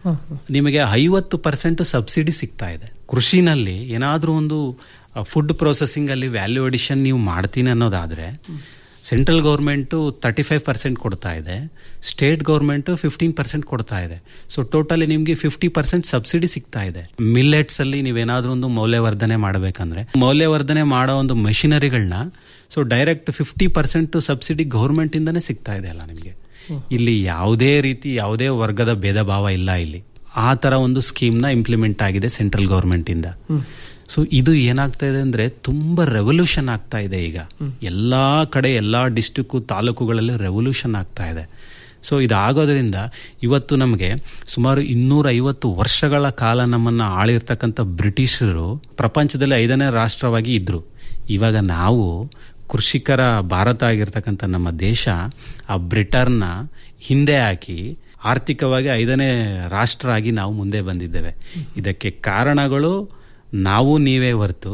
ನಿಮಗೆ ಐವತ್ತು ಪರ್ಸೆಂಟ್ ಸಬ್ಸಿಡಿ ಸಿಗ್ತಾ ಇದೆ ಕೃಷಿನಲ್ಲಿ ಏನಾದರೂ ಒಂದು ಫುಡ್ ಪ್ರೊಸೆಸಿಂಗ್ ಅಲ್ಲಿ ವ್ಯಾಲ್ಯೂ ಅಡಿಷನ್ ನೀವು ಮಾಡ್ತೀನಿ ಅನ್ನೋದಾದ್ರೆ central government thirty five percent ಕೊಡ್ತಾ ಇದೆ ಸ್ಟೇಟ್ ಗೌರ್ಮೆಂಟು ಫಿಫ್ಟೀನ್ ಪರ್ಸೆಂಟ್ ಕೊಡ್ತಾ ಇದೆ ಸೊ ಟೋಟಲಿ ನಿಮಗೆ ಫಿಫ್ಟಿ ಪರ್ಸೆಂಟ್ ಸಬ್ಸಿಡಿ ಸಿಗ್ತಾ ಇದೆ ಮಿಲ್ಲೆಟ್ಸ್ ಅಲ್ಲಿ ನೀವೇನಾದ್ರೂ ಒಂದು ಮೌಲ್ಯವರ್ಧನೆ ಮಾಡಬೇಕಂದ್ರೆ ಮೌಲ್ಯವರ್ಧನೆ ಮಾಡೋ ಒಂದು ಮೆಷಿನರಿಗಳನ್ನ so direct fifty percent subsidy government ಇಂದಾನೇ ಸಿಗ್ತಾ ಇದೆ ಅಲ್ಲ ನಿಮಗೆ ಇಲ್ಲಿ ಯಾವುದೇ ರೀತಿ ಯಾವುದೇ ವರ್ಗದ ಭೇದ ಭಾವ ಇಲ್ಲ ಇಲ್ಲಿ ಆ ತರ ಒಂದು ಸ್ಕೀಮ್ ನ ಇಂಪ್ಲಿಮೆಂಟ್ ಆಗಿದೆ ಸೆಂಟ್ರಲ್ ಗೌರ್ಮೆಂಟ್ ಇಂದ ಸೊ ಇದು ಏನಾಗ್ತಾ ಇದೆ ಅಂದ್ರೆ ತುಂಬಾ ರೆವಲ್ಯೂಷನ್ ಆಗ್ತಾ ಇದೆ ಈಗ ಎಲ್ಲಾ ಕಡೆ ಎಲ್ಲಾ ಡಿಸ್ಟಿಕ್ ತಾಲೂಕುಗಳಲ್ಲಿ ರೆವಲ್ಯೂಷನ್ ಆಗ್ತಾ ಇದೆ ಸೊ ಇದಾಗೋದ್ರಿಂದ ಇವತ್ತು ನಮಗೆ ಸುಮಾರು ಇನ್ನೂರ ಐವತ್ತು ವರ್ಷಗಳ ಕಾಲ ನಮ್ಮನ್ನ ಆಳಿರ್ತಕ್ಕಂಥ ಬ್ರಿಟಿಷರು ಪ್ರಪಂಚದಲ್ಲಿ ಐದನೇ ರಾಷ್ಟ್ರವಾಗಿ ಇದ್ರು ಇವಾಗ ನಾವು ಕೃಷಿಕರ ಭಾರತ ಆಗಿರ್ತಕ್ಕಂಥ ನಮ್ಮ ದೇಶ ಆ ಬ್ರಿಟನ್ನ ಹಿಂದೆ ಹಾಕಿ ಆರ್ಥಿಕವಾಗಿ ಐದನೇ ರಾಷ್ಟ್ರ ಆಗಿ ನಾವು ಮುಂದೆ ಬಂದಿದ್ದೇವೆ ಇದಕ್ಕೆ ಕಾರಣಗಳು ನಾವು ನೀವೇ ಹೊರತು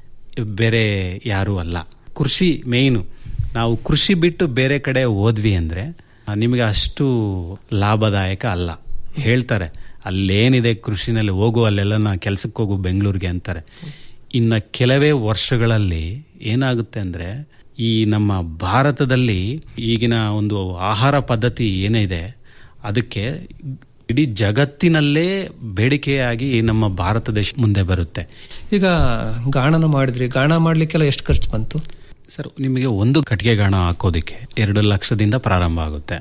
ಬೇರೆ ಯಾರೂ ಅಲ್ಲ ಕೃಷಿ ಮೇಯ್ನು ನಾವು ಕೃಷಿ ಬಿಟ್ಟು ಬೇರೆ ಕಡೆ ಹೋದ್ವಿ ಅಂದ್ರೆ ಆ, ನಿಮಗೆ ಅಷ್ಟು ಲಾಭದಾಯಕ ಅಲ್ಲ ಹೇಳ್ತಾರೆ ಅಲ್ಲೇನಿದೆ ಕೃಷಿನಲ್ಲಿ ಹೋಗು ಅಲ್ಲೆಲ್ಲ ನಾ ಕೆಲ್ಸಕ್ಕೆ ಹೋಗು ಬೆಂಗಳೂರಿಗೆ ಅಂತಾರೆ ಇನ್ನು ಕೆಲವೇ ವರ್ಷಗಳಲ್ಲಿ ಏನಾಗುತ್ತೆ ಅಂದ್ರೆ ಈ ನಮ್ಮ ಭಾರತದಲ್ಲಿ ಈಗಿನ ಒಂದು ಆಹಾರ ಪದ್ಧತಿ ಏನಿದೆ ಅದಕ್ಕೆ ಇಡೀ ಜಗತ್ತಿನಲ್ಲೇ ಬೇಡಿಕೆಯಾಗಿ ನಮ್ಮ ಭಾರತ ದೇಶ ಮುಂದೆ ಬರುತ್ತೆ ಈಗ ಗಾಣನ ಮಾಡಿದ್ರಿ ಗಾಣ ಮಾಡ್ಲಿಕ್ಕೆಲ್ಲ ಎಷ್ಟು ಖರ್ಚು ಬಂತು ಸರ್ ನಿಮಗೆ ಒಂದು ಕಟ್ಟಿಗೆ ಗಾಣ ಹಾಕೋದಿಕ್ಕೆ ಎರಡು ಲಕ್ಷದಿಂದ ಪ್ರಾರಂಭ ಆಗುತ್ತೆ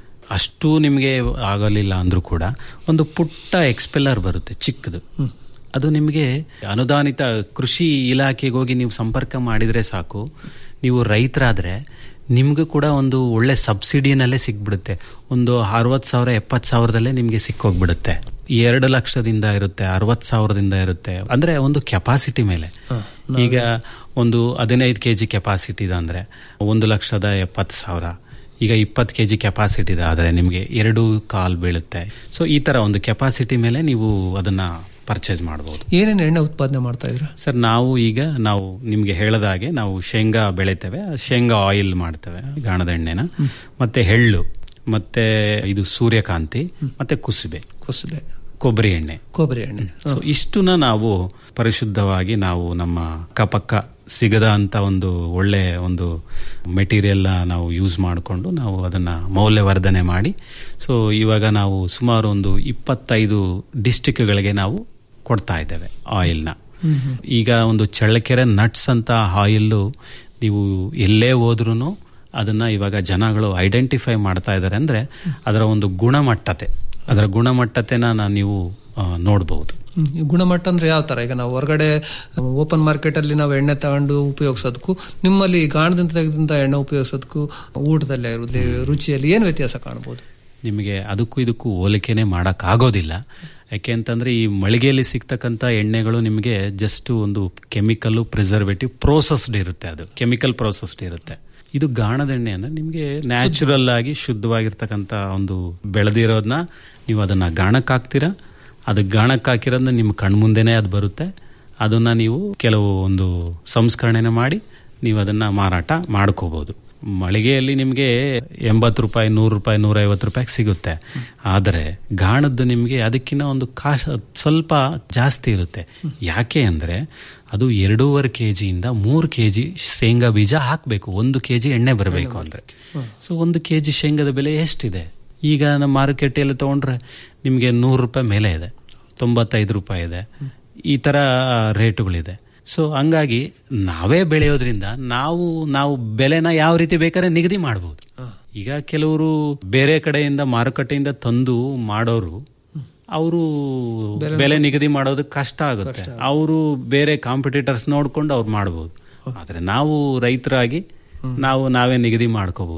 ಅಷ್ಟು ನಿಮಗೆ ಆಗಲಿಲ್ಲ ಅಂದ್ರೂ ಕೂಡ ಒಂದು ಪುಟ್ಟ ಎಕ್ಸ್ಪೆಲ್ಲರ್ ಬರುತ್ತೆ ಚಿಕ್ಕದು ಅದು ನಿಮಗೆ ಅನುದಾನಿತ ಕೃಷಿ ಇಲಾಖೆಗೆ ಹೋಗಿ ನೀವು ಸಂಪರ್ಕ ಮಾಡಿದ್ರೆ ಸಾಕು ನೀವು ರೈತರಾದ್ರೆ ನಿಮ್ಗೂ ಕೂಡ ಒಂದು ಒಳ್ಳೆ ಸಬ್ಸಿಡಿನಲ್ಲೇ ಸಿಕ್ಬಿಡುತ್ತೆ ಒಂದು ಅರವತ್ತು ಸಾವಿರ ಎಪ್ಪತ್ತು ಸಾವಿರದಲ್ಲೇ ನಿಮಗೆ ಸಿಕ್ಕೋಗ್ಬಿಡುತ್ತೆ ಎರಡು ಲಕ್ಷದಿಂದ ಇರುತ್ತೆ ಅರವತ್ತು ಸಾವಿರದಿಂದ ಇರುತ್ತೆ ಅಂದ್ರೆ ಒಂದು ಕೆಪಾಸಿಟಿ ಮೇಲೆ ಈಗ ಒಂದು ಹದಿನೈದು ಕೆ ಜಿ ಕೆಪಾಸಿಟಿ ಇದೆ ಅಂದ್ರೆ ಒಂದು ಲಕ್ಷದ ಎಪ್ಪತ್ತು ಸಾವಿರ ಈಗ ಇಪ್ಪತ್ತು ಕೆ ಜಿ ಕೆಪಾಸಿಟಿ ಇದೆ ಆದರೆ ನಿಮಗೆ ಎರಡು ಕಾಲ್ ಬೀಳುತ್ತೆ ಸೊ ಈ ತರ ಒಂದು ಕೆಪಾಸಿಟಿ ಮೇಲೆ ನೀವು ಅದನ್ನ ಪರ್ಚೇಸ್ ಮಾಡಬಹುದು ಏನೇನು ಎಣ್ಣೆ ಉತ್ಪಾದನೆ ಮಾಡ್ತಾ ಇದ್ರ ಸರ್ ನಾವು ಈಗ ನಾವು ನಿಮ್ಗೆ ಹೇಳದ ಹಾಗೆ ನಾವು ಶೇಂಗಾ ಬೆಳಿತೇವೆ ಆ ಶೇಂಗಾ ಆಯಿಲ್ ಮಾಡ್ತೇವೆ ಗಾಣದ ಎಣ್ಣೆನ ಮತ್ತೆ ಎಳ್ಳು ಮತ್ತೆ ಇದು ಸೂರ್ಯಕಾಂತಿ ಮತ್ತೆ ಕುಸುಬೆ ಕುಸುಬೆ ಕೊಬ್ಬರಿ ಎಣ್ಣೆ ಕೊಬ್ಬರಿ ಎಣ್ಣೆ ಸೊ ಇಷ್ಟನ್ನ ನಾವು ಪರಿಶುದ್ಧವಾಗಿ ನಾವು ನಮ್ಮ ಅಕ್ಕಪಕ್ಕ ಸಿಗದ ಅಂತ ಒಂದು ಒಳ್ಳೆ ಒಂದು ಮೆಟೀರಿಯಲ್ ನಾವು ಯೂಸ್ ಮಾಡಿಕೊಂಡು ನಾವು ಅದನ್ನ ಮೌಲ್ಯವರ್ಧನೆ ಮಾಡಿ ಸೊ ಇವಾಗ ನಾವು ಸುಮಾರು ಒಂದು ಇಪ್ಪತ್ತೈದು ಡಿಸ್ಟಿಕ್ಗಳಿಗೆ ನಾವು ಕೊಡ್ತಾ ಇದ್ದೇವೆ ಆಯಿಲ್ನ ಈಗ ಒಂದು ಚಳ್ಳಕೆರೆ ನಟ್ಸ್ ಅಂತ ಆಯಿಲ್ಲು ನೀವು ಎಲ್ಲೇ ಹೋದ್ರೂ ಅದನ್ನ ಇವಾಗ ಜನಗಳು ಐಡೆಂಟಿಫೈ ಮಾಡ್ತಾ ಇದ್ದಾರೆ ಅಂದ್ರೆ ಅದರ ಒಂದು ಗುಣಮಟ್ಟತೆ ಅದರ ಗುಣಮಟ್ಟತೆನ ನಾ- ನೀವು ಆ, ನೋಡ್ಬಹುದು ಹ್ಮ್. ಈ ಗುಣಮಟ್ಟ ಅಂದ್ರೆ ಯಾವ ತರ ಈಗ ನಾವು ಹೊರಗಡೆ ಓಪನ್ ಮಾರ್ಕೆಟ್ ಅಲ್ಲಿ ನಾವು ಎಣ್ಣೆ ತಗೊಂಡು ಉಪಯೋಗಿಸೋದಕ್ಕೂ ನಿಮ್ಮಲ್ಲಿ ಗಾಣದಿಂದ ತೆಗೆದಂತ ಎಣ್ಣೆ ಉಪಯೋಗಿಸೋದಕ್ಕೂ ಊಟದಲ್ಲಿ ಆಗಿರ್ಬೋದು ರುಚಿಯಲ್ಲಿ ಏನು ವ್ಯತ್ಯಾಸ ಕಾಣಬಹುದು ನಿಮಗೆ ಅದಕ್ಕೂ ಇದಕ್ಕೂ ಹೋಲಿಕೆನೆ ಮಾಡಕ್ ಆಗೋದಿಲ್ಲ ಯಾಕೆ ಅಂತಂದ್ರೆ ಈ ಮಳಿಗೆಯಲ್ಲಿ ಸಿಗ್ತಕ್ಕಂಥ ಎಣ್ಣೆಗಳು ನಿಮಗೆ ಜಸ್ಟ್ ಒಂದು ಕೆಮಿಕಲ್ ಪ್ರಿಸರ್ವೇಟಿವ್ ಪ್ರೋಸೆಸ್ಡ್ ಇರುತ್ತೆ ಅದು ಕೆಮಿಕಲ್ ಪ್ರೋಸೆಸ್ಡ್ ಇರುತ್ತೆ ಇದು ಗಾಣದ ಎಣ್ಣೆ ಅಂದ್ರೆ ನಿಮಗೆ ನ್ಯಾಚುರಲ್ ಆಗಿ ಶುದ್ಧವಾಗಿರ್ತಕ್ಕಂಥ ಒಂದು ಬೆಳೆದಿರೋದನ್ನ ನೀವು ಅದನ್ನ ಗಾಣಕ್ಕೆ ಹಾಕ್ತೀರಾ ಅದು ಗಾಣಕ್ಕೆ ಹಾಕಿರೋದನ್ನ ನಿಮ್ಮ ಕಣ್ಮುಂದೆನೇ ಅದು ಬರುತ್ತೆ ಅದನ್ನ ನೀವು ಕೆಲವು ಒಂದು ಸಂಸ್ಕರಣೆನ ಮಾಡಿ ನೀವು ಅದನ್ನ ಮಾರಾಟ ಮಾಡ್ಕೋಬಹುದು ಮಳಿಗೆಯಲ್ಲಿ ನಿಮಗೆ ಎಂಬತ್ತು ರೂಪಾಯಿ ನೂರು ರೂಪಾಯಿ ನೂರೈವತ್ತು ರೂಪಾಯಿಗೆ ಸಿಗುತ್ತೆ ಆದರೆ ಗಾಣದ್ದು ನಿಮಗೆ ಅದಕ್ಕಿಂತ ಒಂದು ಕಾಶ ಸ್ವಲ್ಪ ಜಾಸ್ತಿ ಇರುತ್ತೆ ಯಾಕೆ ಅಂದ್ರೆ ಅದು ಎರಡೂವರೆ ಕೆ ಜಿಯಿಂದ ಮೂರು ಕೆ ಜಿ ಶೇಂಗಾ ಬೀಜ ಹಾಕಬೇಕು ಒಂದು ಕೆ ಜಿ ಎಣ್ಣೆ ಬರಬೇಕು ಅಂದ್ರೆ ಸೊ ಒಂದು ಕೆ ಜಿ ಶೇಂಗಾದ ಬೆಲೆ ಎಷ್ಟಿದೆ ಈಗ ನಮ್ಮ ಮಾರುಕಟ್ಟೆಯಲ್ಲಿ ತಗೊಂಡ್ರೆ ನಿಮಗೆ ನೂರು ರೂಪಾಯಿ ಮೇಲೆ ಇದೆ ತೊಂಬತ್ತೈದು ರೂಪಾಯಿ ಇದೆ ಈ ತರ ರೇಟುಗಳಿದೆ ಸೊ ಹಂಗಾಗಿ ನಾವೇ ಬೆಳೆಯೋದ್ರಿಂದ ನಾವು ನಾವು ಬೆಲೆನ ಯಾವ ರೀತಿ ಬೇಕಾದ್ರೆ ನಿಗದಿ ಮಾಡಬಹುದು ಈಗ ಕೆಲವರು ಬೇರೆ ಕಡೆಯಿಂದ ಮಾರುಕಟ್ಟೆಯಿಂದ ತಂದು ಮಾಡೋರು ಅವರು ಬೆಲೆ ನಿಗದಿ ಮಾಡೋದು ಕಷ್ಟ ಆಗುತ್ತೆ ಅವರು ಬೇರೆ ಕಾಂಪಿಟೇಟರ್ಸ್ ನೋಡ್ಕೊಂಡು ಅವ್ರು ಮಾಡಬಹುದು ಆದ್ರೆ ನಾವು ರೈತರಾಗಿ ನಾವು ನಾವೇ ನಿಗದಿ ಮಾಡ್ಕೋಬಹುದು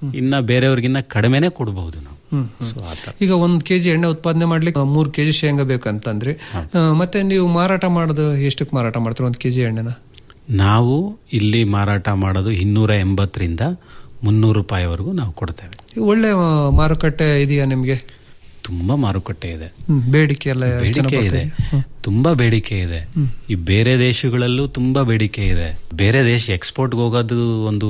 ಇನ್ನ ಬೇರೆಯವ್ರಿಗಿನ್ನ ಕಡಿಮೆನೆ ಕೊಡಬಹುದು ನಾವು ಹ್ಮ್, ಹ್ಮ್. ಸೊ ಆತರ ಈಗ ಒಂದ್ ಕೆಜಿ ಎಣ್ಣೆ ಉತ್ಪಾದನೆ ಮಾಡ್ಲಿಕ್ಕೆ ಮೂರ್ ಕೆಜಿ ಶೇಂಗಾ ಬೇಕಂತಂದ್ರಿ ಆ, ಮತ್ತೆ ನೀವು ಮಾರಾಟ ಮಾಡೋದು ಎಷ್ಟಕ್ಕೆ ಮಾರಾಟ ಮಾಡ್ತೀರಾ ಒಂದ್ ಕೆಜಿ ಎಣ್ಣೆನ ನಾವು ಇಲ್ಲಿ ಮಾರಾಟ ಮಾಡೋದು ಇನ್ನೂರ ಎಂಬತ್ತರಿಂದ ಮುನ್ನೂರು ರೂಪಾಯಿವರೆಗೂ ನಾವು ಕೊಡ್ತೇವೆ ಒಳ್ಳೆ ಆ, ಮಾರುಕಟ್ಟೆ ಇದೆಯಾ ನಿಮ್ಗೆ ತುಂಬಾ ಮಾರುಕಟ್ಟೆ ಇದೆ ಹ್ಮ್, ಬೇಡಿಕೆ ಎಲ್ಲ ಜನ ಬೇಡಿಕೆ ಬರ್ತಾ ಇದೆ ಇದೆಯಾ? ತುಂಬಾ ಬೇಡಿಕೆ ಇದೆ ಹ್ಮ್. ಈ ಬೇರೆ ದೇಶಗಳಲ್ಲೂ ತುಂಬಾ ಬೇಡಿಕೆ ಇದೆ ಬೇರೆ ದೇಶ ಎಕ್ಸ್ಪೋರ್ಟ್ಗೆ ಹೋಗೋದು ಒಂದು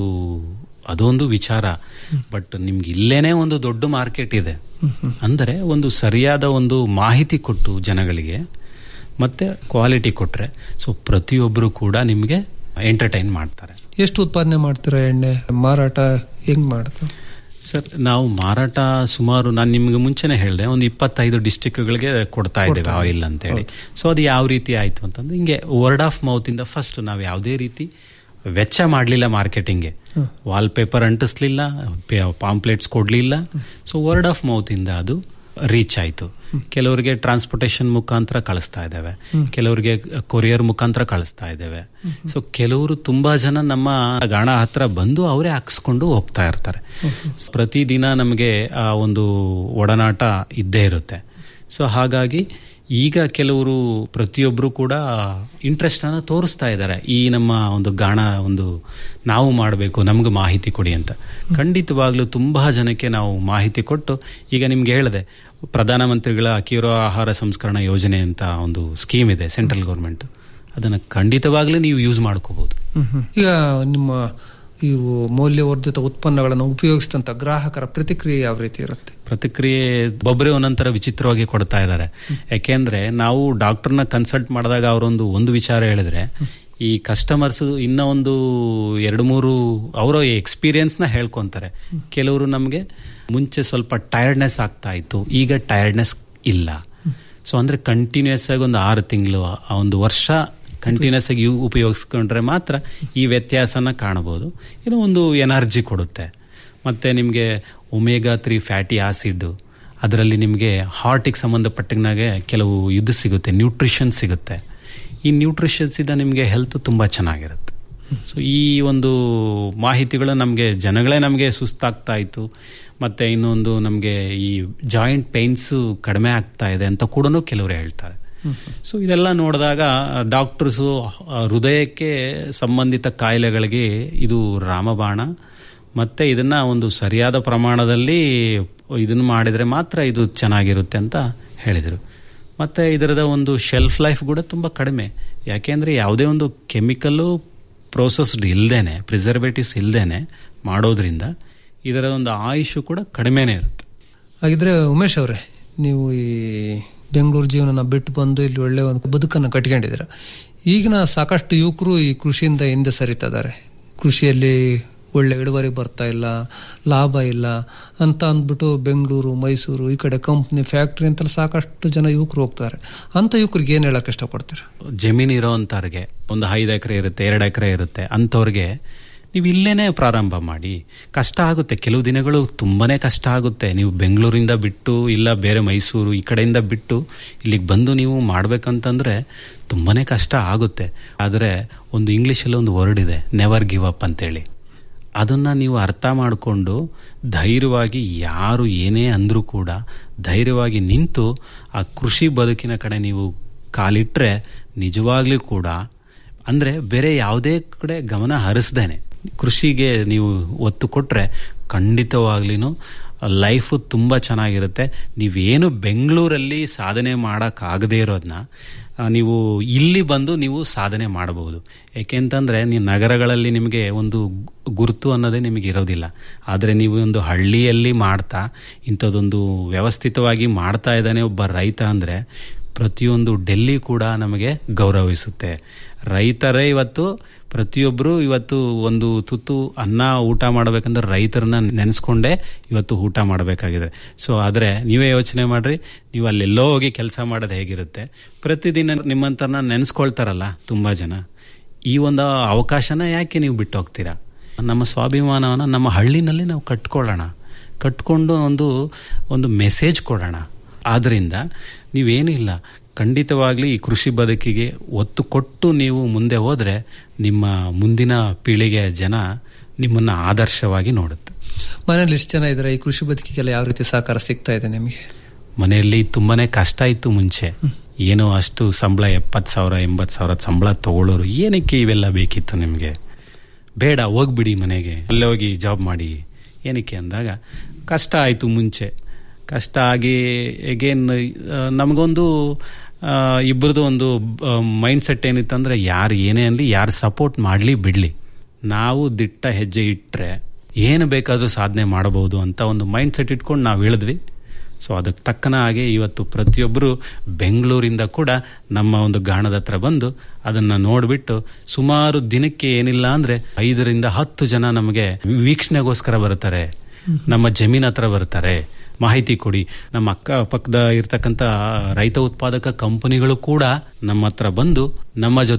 ಅದೊಂದು ವಿಚಾರ ಬಟ್ ನಿಮ್ಗೆ ಇಲ್ಲೇನೆ ಒಂದು ದೊಡ್ಡ ಮಾರ್ಕೆಟ್ ಇದೆ ಅಂದರೆ ಒಂದು ಸರಿಯಾದ ಒಂದು ಮಾಹಿತಿ ಕೊಟ್ಟು ಜನಗಳಿಗೆ ಮತ್ತೆ ಕ್ವಾಲಿಟಿ ಕೊಟ್ರೆ ಸೊ ಪ್ರತಿಯೊಬ್ಬರು ಕೂಡ ನಿಮಗೆ ಎಂಟರ್ಟೈನ್ ಮಾಡ್ತಾರೆ ಎಷ್ಟು ಉತ್ಪಾದನೆ ಮಾಡ್ತೀರಾ ಎಣ್ಣೆ ಮಾರಾಟ ಹೆಂಗ್ ಮಾಡ್ತೀರಾ ಸರ್ ನಾವು ಮಾರಾಟ ಸುಮಾರು ನಾನು ನಿಮ್ಗೆ ಮುಂಚೆನೆ ಹೇಳಿದೆ ಒಂದು ಇಪ್ಪತ್ತೈದು ಡಿಸ್ಟಿಕ್ಗಳಿಗೆ ಕೊಡ್ತಾ ಇದ್ದೇವೆ ಆಯಿಲ್ ಅಂತೇಳಿ ಸೊ ಅದು ಯಾವ ರೀತಿ ಆಯ್ತು ಅಂತಂದ್ರೆ ಹಿಂಗೆ ವರ್ಡ್ ಆಫ್ ಮೌತ್ ಇಂದ ಫಸ್ಟ್ ನಾವು ಯಾವುದೇ ರೀತಿ ವೆಚ್ಚ ಮಾಡಲಿಲ್ಲ ಮಾರ್ಕೆಟಿಂಗ್ಗೆ ವಾಲ್ ಪೇಪರ್ ಅಂಟಿಸ್ಲಿಲ್ಲ ಪಾಂಪ್ಲೆಟ್ಸ್ ಕೊಡ್ಲಿಲ್ಲ ಸೊ ವರ್ಡ್ ಆಫ್ ಮೌತ್ ಇಂದ ಅದು ರೀಚ್ ಆಯ್ತು ಕೆಲವರಿಗೆ ಟ್ರಾನ್ಸ್ಪೋರ್ಟೇಷನ್ ಮುಖಾಂತರ ಕಳಿಸ್ತಾ ಇದ್ದೇವೆ ಕೆಲವರಿಗೆ ಕೊರಿಯರ್ ಮುಖಾಂತರ ಕಳಿಸ್ತಾ ಇದ್ದೇವೆ ಸೊ ಕೆಲವರು ತುಂಬಾ ಜನ ನಮ್ಮ ಗಾಣ ಹತ್ರ ಬಂದು ಅವರೇ ಹಾಕ್ಸ್ಕೊಂಡು ಹೋಗ್ತಾ ಇರ್ತಾರೆ ಪ್ರತಿದಿನ ನಮಗೆ ಆ ಒಂದು ಒಡನಾಟ ಇದ್ದೇ ಇರುತ್ತೆ ಸೊ ಹಾಗಾಗಿ ಈಗ ಕೆಲವರು ಪ್ರತಿಯೊಬ್ಬರು ಕೂಡ ಇಂಟ್ರೆಸ್ಟ್ ಅನ್ನ ತೋರಿಸ್ತಾ ಇದ್ದಾರೆ ಈ ನಮ್ಮ ಒಂದು ಗಾಣ ಒಂದು ನಾವು ಮಾಡಬೇಕು ನಮ್ಗೆ ಮಾಹಿತಿ ಕೊಡಿ ಅಂತ ಖಂಡಿತವಾಗ್ಲೂ ತುಂಬಾ ಜನಕ್ಕೆ ನಾವು ಮಾಹಿತಿ ಕೊಟ್ಟು ಈಗ ನಿಮ್ಗೆ ಹೇಳಿದೆ ಪ್ರಧಾನಮಂತ್ರಿಗಳ ಕಿರು ಆಹಾರ ಸಂಸ್ಕರಣಾ ಯೋಜನೆ ಅಂತ ಒಂದು ಸ್ಕೀಮ್ ಇದೆ ಸೆಂಟ್ರಲ್ ಗೌರ್ಮೆಂಟ್ ಅದನ್ನ ಖಂಡಿತವಾಗ್ಲೂ ನೀವು ಯೂಸ್ ಮಾಡ್ಕೋಬಹುದು ಹ್ಮ್, ಹ್ಮ್. ಈಗ ನಿಮ್ಮ ಇವು ಮೌಲ್ಯವರ್ಧಿತ ಉತ್ಪನ್ನಗಳನ್ನು ಉಪಯೋಗಿಸಿದಂತ ಗ್ರಾಹಕರ ಪ್ರತಿಕ್ರಿಯೆ ಯಾವ ರೀತಿ ಇರುತ್ತೆ ಪ್ರತಿಕ್ರಿಯೆ ಒಬ್ಬರೇ ಒಂದೊಂಥರ ವಿಚಿತ್ರವಾಗಿ ಕೊಡ್ತಾ ಇದ್ದಾರೆ ಯಾಕೆಂದ್ರೆ ನಾವು ಡಾಕ್ಟರ್ನ ಕನ್ಸಲ್ಟ್ ಮಾಡಿದಾಗ ಅವರೊಂದು ಒಂದು ವಿಚಾರ ಹೇಳಿದ್ರೆ ಈ ಕಸ್ಟಮರ್ಸ್ ಇನ್ನ ಒಂದು ಎರಡು ಮೂರು ಅವರ ಎಕ್ಸ್ಪೀರಿಯನ್ಸ್ನ ಹೇಳ್ಕೊಂತಾರೆ ಕೆಲವರು ನಮಗೆ ಮುಂಚೆ ಸ್ವಲ್ಪ ಟಯರ್ಡ್ನೆಸ್ ಆಗ್ತಾ ಇತ್ತು ಈಗ ಟಯರ್ಡ್ನೆಸ್ ಇಲ್ಲ ಸೊ ಅಂದ್ರೆ ಕಂಟಿನ್ಯೂಸ್ ಆಗಿ ಒಂದು ಆರು ತಿಂಗಳು ಒಂದು ವರ್ಷ ಕಂಟಿನ್ಯೂಸ್ ಆಗಿ ಇವು ಉಪಯೋಗಿಸ್ಕೊಂಡ್ರೆ ಮಾತ್ರ ಈ ವ್ಯತ್ಯಾಸನ ಕಾಣಬಹುದು ಇದು ಒಂದು ಎನರ್ಜಿ ಕೊಡುತ್ತೆ ಮತ್ತೆ ನಿಮಗೆ ಒಮೇಗಾ ತ್ರೀ ಫ್ಯಾಟಿ ಆಸಿಡ್ ಅದರಲ್ಲಿ ನಿಮಗೆ ಹಾರ್ಟಿಗೆ ಸಂಬಂಧಪಟ್ಟನಾಗೆ ಕೆಲವು ಇದು ಸಿಗುತ್ತೆ ನ್ಯೂಟ್ರಿಷನ್ ಸಿಗುತ್ತೆ ಈ ನ್ಯೂಟ್ರಿಷನ್ಸ್ ಇಂದ ನಿಮಗೆ ಹೆಲ್ತ್ ತುಂಬಾ ಚೆನ್ನಾಗಿರುತ್ತೆ ಸೊ ಈ ಒಂದು ಮಾಹಿತಿಗಳು ನಮಗೆ ಜನಗಳೇ ನಮಗೆ ಸುಸ್ತಾಗ್ತಾ ಇತ್ತು ಮತ್ತೆ ಇನ್ನೊಂದು ನಮಗೆ ಈ ಜಾಯಿಂಟ್ ಪೇನ್ಸ್ ಕಡಿಮೆ ಆಗ್ತಾ ಇದೆ ಅಂತ ಕೂಡ ಕೆಲವರು ಹೇಳ್ತಾರೆ ಸೊ ಇದೆಲ್ಲ ನೋಡಿದಾಗ ಡಾಕ್ಟರ್ಸು ಹೃದಯಕ್ಕೆ ಸಂಬಂಧಿತ ಕಾಯಿಲೆಗಳಿಗೆ ಇದು ರಾಮಬಾಣ ಮತ್ತೆ ಇದನ್ನ ಒಂದು ಸರಿಯಾದ ಪ್ರಮಾಣದಲ್ಲಿ ಇದನ್ನು ಮಾಡಿದ್ರೆ ಮಾತ್ರ ಇದು ಚೆನ್ನಾಗಿರುತ್ತೆ ಅಂತ ಹೇಳಿದರು ಮತ್ತೆ ಇದರದ ಒಂದು ಶೆಲ್ಫ್ ಲೈಫ್ ಕೂಡ ತುಂಬ ಕಡಿಮೆ ಯಾಕೆಂದ್ರೆ ಯಾವುದೇ ಒಂದು ಕೆಮಿಕಲ್ಲು ಪ್ರೋಸೆಸ್ಡ್ ಇಲ್ದೇನೆ ಪ್ರಿಸರ್ವೇಟಿವ್ಸ್ ಇಲ್ದೇನೆ ಮಾಡೋದ್ರಿಂದ ಇದರ ಒಂದು ಆಯುಷು ಕೂಡ ಕಡಿಮೆನೇ ಇರುತ್ತೆ ಹಾಗಿದ್ರೆ ಉಮೇಶ್ ಅವರೇ ನೀವು ಈ ಬೆಂಗಳೂರು ಜೀವನನ ಬಿಟ್ಟು ಬಂದು ಇಲ್ಲಿ ಒಳ್ಳೆ ಒಂದು ಬದುಕನ್ನು ಕಟ್ಕೊಂಡಿದ್ದೀರ ಈಗಿನ ಸಾಕಷ್ಟು ಯುವಕರು ಈ ಕೃಷಿಯಿಂದ ಹಿಂದೆ ಸರಿತಾ ಇದ್ದಾರೆ ಕೃಷಿಯಲ್ಲಿ ಒಳ್ಳೆ ಇಳುವರಿ ಬರ್ತಾ ಇಲ್ಲ ಲಾಭ ಇಲ್ಲ ಅಂತ ಅಂದ್ಬಿಟ್ಟು ಬೆಂಗಳೂರು ಮೈಸೂರು ಈ ಕಡೆ ಕಂಪ್ನಿ ಫ್ಯಾಕ್ಟ್ರಿ ಅಂತೆಲ್ಲ ಸಾಕಷ್ಟು ಜನ ಯುವಕರು ಹೋಗ್ತಾರೆ ಅಂತ ಯುವಕರಿಗೆ ಏನ್ ಹೇಳಕ್ ಇಷ್ಟಪಡ್ತೀರಾ ಜಮೀನು ಇರೋವಂಥವ್ರಿಗೆ ಒಂದು ಐದು ಎಕರೆ ಇರುತ್ತೆ ಎರಡು ಎಕರೆ ಇರುತ್ತೆ ಅಂಥವ್ರಿಗೆ ನೀವು ಇಲ್ಲೇನೆ ಪ್ರಾರಂಭ ಮಾಡಿ ಕಷ್ಟ ಆಗುತ್ತೆ ಕೆಲವು ದಿನಗಳು ತುಂಬಾನೇ ಕಷ್ಟ ಆಗುತ್ತೆ ನೀವು ಬೆಂಗಳೂರಿಂದ ಬಿಟ್ಟು ಇಲ್ಲ ಬೇರೆ ಮೈಸೂರು ಈ ಕಡೆಯಿಂದ ಬಿಟ್ಟು ಇಲ್ಲಿಗೆ ಬಂದು ನೀವು ಮಾಡ್ಬೇಕಂತಂದ್ರೆ ತುಂಬಾನೇ ಕಷ್ಟ ಆಗುತ್ತೆ ಆದರೆ ಒಂದು ಇಂಗ್ಲಿಷಲ್ಲಿ ಒಂದು ವರ್ಡ್ ಇದೆ ನೆವರ್ ಗಿವ್ ಅಪ್ ಅಂತೇಳಿ ಅದನ್ನ ನೀವು ಅರ್ಥ ಮಾಡಿಕೊಂಡು ಧೈರ್ಯವಾಗಿ ಯಾರು ಏನೇ ಅಂದ್ರೂ ಕೂಡ ಧೈರ್ಯವಾಗಿ ನಿಂತು ಆ ಕೃಷಿ ಬದುಕಿನ ಕಡೆ ನೀವು ಕಾಲಿಟ್ರೆ ನಿಜವಾಗ್ಲೂ ಕೂಡ ಅಂದ್ರೆ ಬೇರೆ ಯಾವುದೇ ಕಡೆ ಗಮನ ಹರಿಸ್ದೇನೆ ಕೃಷಿಗೆ ನೀವು ಒತ್ತು ಕೊಟ್ರೆ ಖಂಡಿತವಾಗ್ಲಿನೂ ಲೈಫು ತುಂಬ ಚೆನ್ನಾಗಿರುತ್ತೆ ನೀವೇನು ಬೆಂಗಳೂರಲ್ಲಿ ಸಾಧನೆ ಮಾಡೋಕ್ಕಾಗದೇ ಇರೋದನ್ನ ನೀವು ಇಲ್ಲಿ ಬಂದು ನೀವು ಸಾಧನೆ ಮಾಡಬಹುದು ಏಕೆಂತಂದ್ರೆ ನೀವು ನಗರಗಳಲ್ಲಿ ನಿಮಗೆ ಒಂದು ಗುರುತು ಅನ್ನೋದೇ ನಿಮಗೆ ಇರೋದಿಲ್ಲ ಆದರೆ ನೀವು ಒಂದು ಹಳ್ಳಿಯಲ್ಲಿ ಮಾಡ್ತಾ ಇಂಥದ್ದೊಂದು ವ್ಯವಸ್ಥಿತವಾಗಿ ಮಾಡ್ತಾ ಇದ್ದಾನೆ ಒಬ್ಬ ರೈತ ಅಂದರೆ ಪ್ರತಿಯೊಂದು ಡೆಲ್ಲಿ ಕೂಡ ನಮಗೆ ಗೌರವಿಸುತ್ತೆ ರೈತರೇ ಇವತ್ತು ಪ್ರತಿಯೊಬ್ಬರು ಇವತ್ತು ಒಂದು ತುತ್ತು ಅನ್ನ ಊಟ ಮಾಡಬೇಕಂದ್ರೆ ರೈತರನ್ನ ನೆನೆಸ್ಕೊಂಡೇ ಇವತ್ತು ಊಟ ಮಾಡಬೇಕಾಗಿದೆ ಸೊ ಆದರೆ ನೀವೇ ಯೋಚನೆ ಮಾಡ್ರಿ ನೀವು ಅಲ್ಲೆಲ್ಲೋ ಹೋಗಿ ಕೆಲಸ ಮಾಡೋದು ಹೇಗಿರುತ್ತೆ ಪ್ರತಿದಿನ ನಿಮ್ಮಂತರನ್ನ ನೆನೆಸ್ಕೊಳ್ತಾರಲ್ಲ ತುಂಬ ಜನ ಈ ಒಂದು ಅವಕಾಶನ ಯಾಕೆ ನೀವು ಬಿಟ್ಟು ಹೋಗ್ತೀರಾ ನಮ್ಮ ಸ್ವಾಭಿಮಾನವನ್ನು ನಮ್ಮ ಹಳ್ಳಿನಲ್ಲಿ ನಾವು ಕಟ್ಕೊಳ್ಳೋಣ ಕಟ್ಕೊಂಡು ಒಂದು ಒಂದು ಮೆಸೇಜ್ ಕೊಡೋಣ ಆದ್ದರಿಂದ ನೀವೇನು ಇಲ್ಲ ಖಂಡಿತವಾಗ್ಲಿ ಈ ಕೃಷಿ ಬದುಕಿಗೆ ಒತ್ತು ಕೊಟ್ಟು ನೀವು ಮುಂದೆ ಹೋದ್ರೆ ನಿಮ್ಮ ಮುಂದಿನ ಪೀಳಿಗೆಯ ಜನ ನಿಮ್ಮನ್ನ ಆದರ್ಶವಾಗಿ ನೋಡುತ್ತೆ ಮನೇಲಿ ಎಷ್ಟು ಜನ ಇದ್ದಾರೆ ಈ ಕೃಷಿ ಬದುಕಿಗೆಲ್ಲ ಯಾವ ರೀತಿ ಸಹಕಾರ ಸಿಗ್ತಾ ಇದೆ ನಿಮಗೆ ಮನೆಯಲ್ಲಿ ತುಂಬಾನೇ ಕಷ್ಟ ಇತ್ತು ಮುಂಚೆ ಏನೋ ಅಷ್ಟು ಸಂಬಳ ಎಪ್ಪತ್ತು ಸಾವಿರ ಎಂಬತ್ತು ಸಾವಿರ ಸಂಬಳ ತಗೊಳ್ಳೋರು ಏನಕ್ಕೆ ಇವೆಲ್ಲ ಬೇಕಿತ್ತು ನಿಮಗೆ ಬೇಡ ಹೋಗ್ಬಿಡಿ ಮನೆಗೆ ಅಲ್ಲೇ ಹೋಗಿ ಜಾಬ್ ಮಾಡಿ ಏನಕ್ಕೆ ಅಂದಾಗ ಕಷ್ಟ ಆಯಿತು ಮುಂಚೆ ಕಷ್ಟ ಆಗಿ ಎಗೇನ್ ನಮಗೊಂದು ಇಬ್ಬರದು ಒಂದು ಮೈಂಡ್ ಸೆಟ್ ಏನಿತ್ತಂದ್ರೆ ಯಾರು ಏನೇ ಅನ್ನಲಿ ಯಾರು ಸಪೋರ್ಟ್ ಮಾಡಲಿ ಬಿಡಲಿ ನಾವು ದಿಟ್ಟ ಹೆಜ್ಜೆ ಇಟ್ಟರೆ ಏನು ಬೇಕಾದರೂ ಸಾಧನೆ ಮಾಡಬಹುದು ಅಂತ ಒಂದು ಮೈಂಡ್ ಸೆಟ್ ಇಟ್ಕೊಂಡು ನಾವು ಇಳಿದ್ವಿ ಸೊ ಅದಕ್ಕೆ ತಕ್ಕನ ಹಾಗೆ ಇವತ್ತು ಪ್ರತಿಯೊಬ್ಬರು ಬೆಂಗಳೂರಿಂದ ಕೂಡ ನಮ್ಮ ಒಂದು ಗಾಣದ ಹತ್ರ ಬಂದು ಅದನ್ನು ನೋಡಿಬಿಟ್ಟು ಸುಮಾರು ದಿನಕ್ಕೆ ಏನಿಲ್ಲ ಅಂದರೆ ಐದರಿಂದ ಹತ್ತು ಜನ ನಮಗೆ ವೀಕ್ಷಣೆಗೋಸ್ಕರ ಬರ್ತಾರೆ ನಮ್ಮ ಜಮೀನ್ ಹತ್ರ ಬರ್ತಾರೆ ಮಾಹಿತಿ ಕೊಡಿ ನಮ್ಮ ಅಕ್ಕ ಪಕ್ಕದ ಇರ್ತಕ್ಕಂಥ ರೈತ ಉತ್ಪಾದಕ ಕಂಪನಿಗಳು ಕೂಡ ನಮ್ಮ ಹತ್ರ ಬಂದು ನಮ್ಮ ಜೊತೆ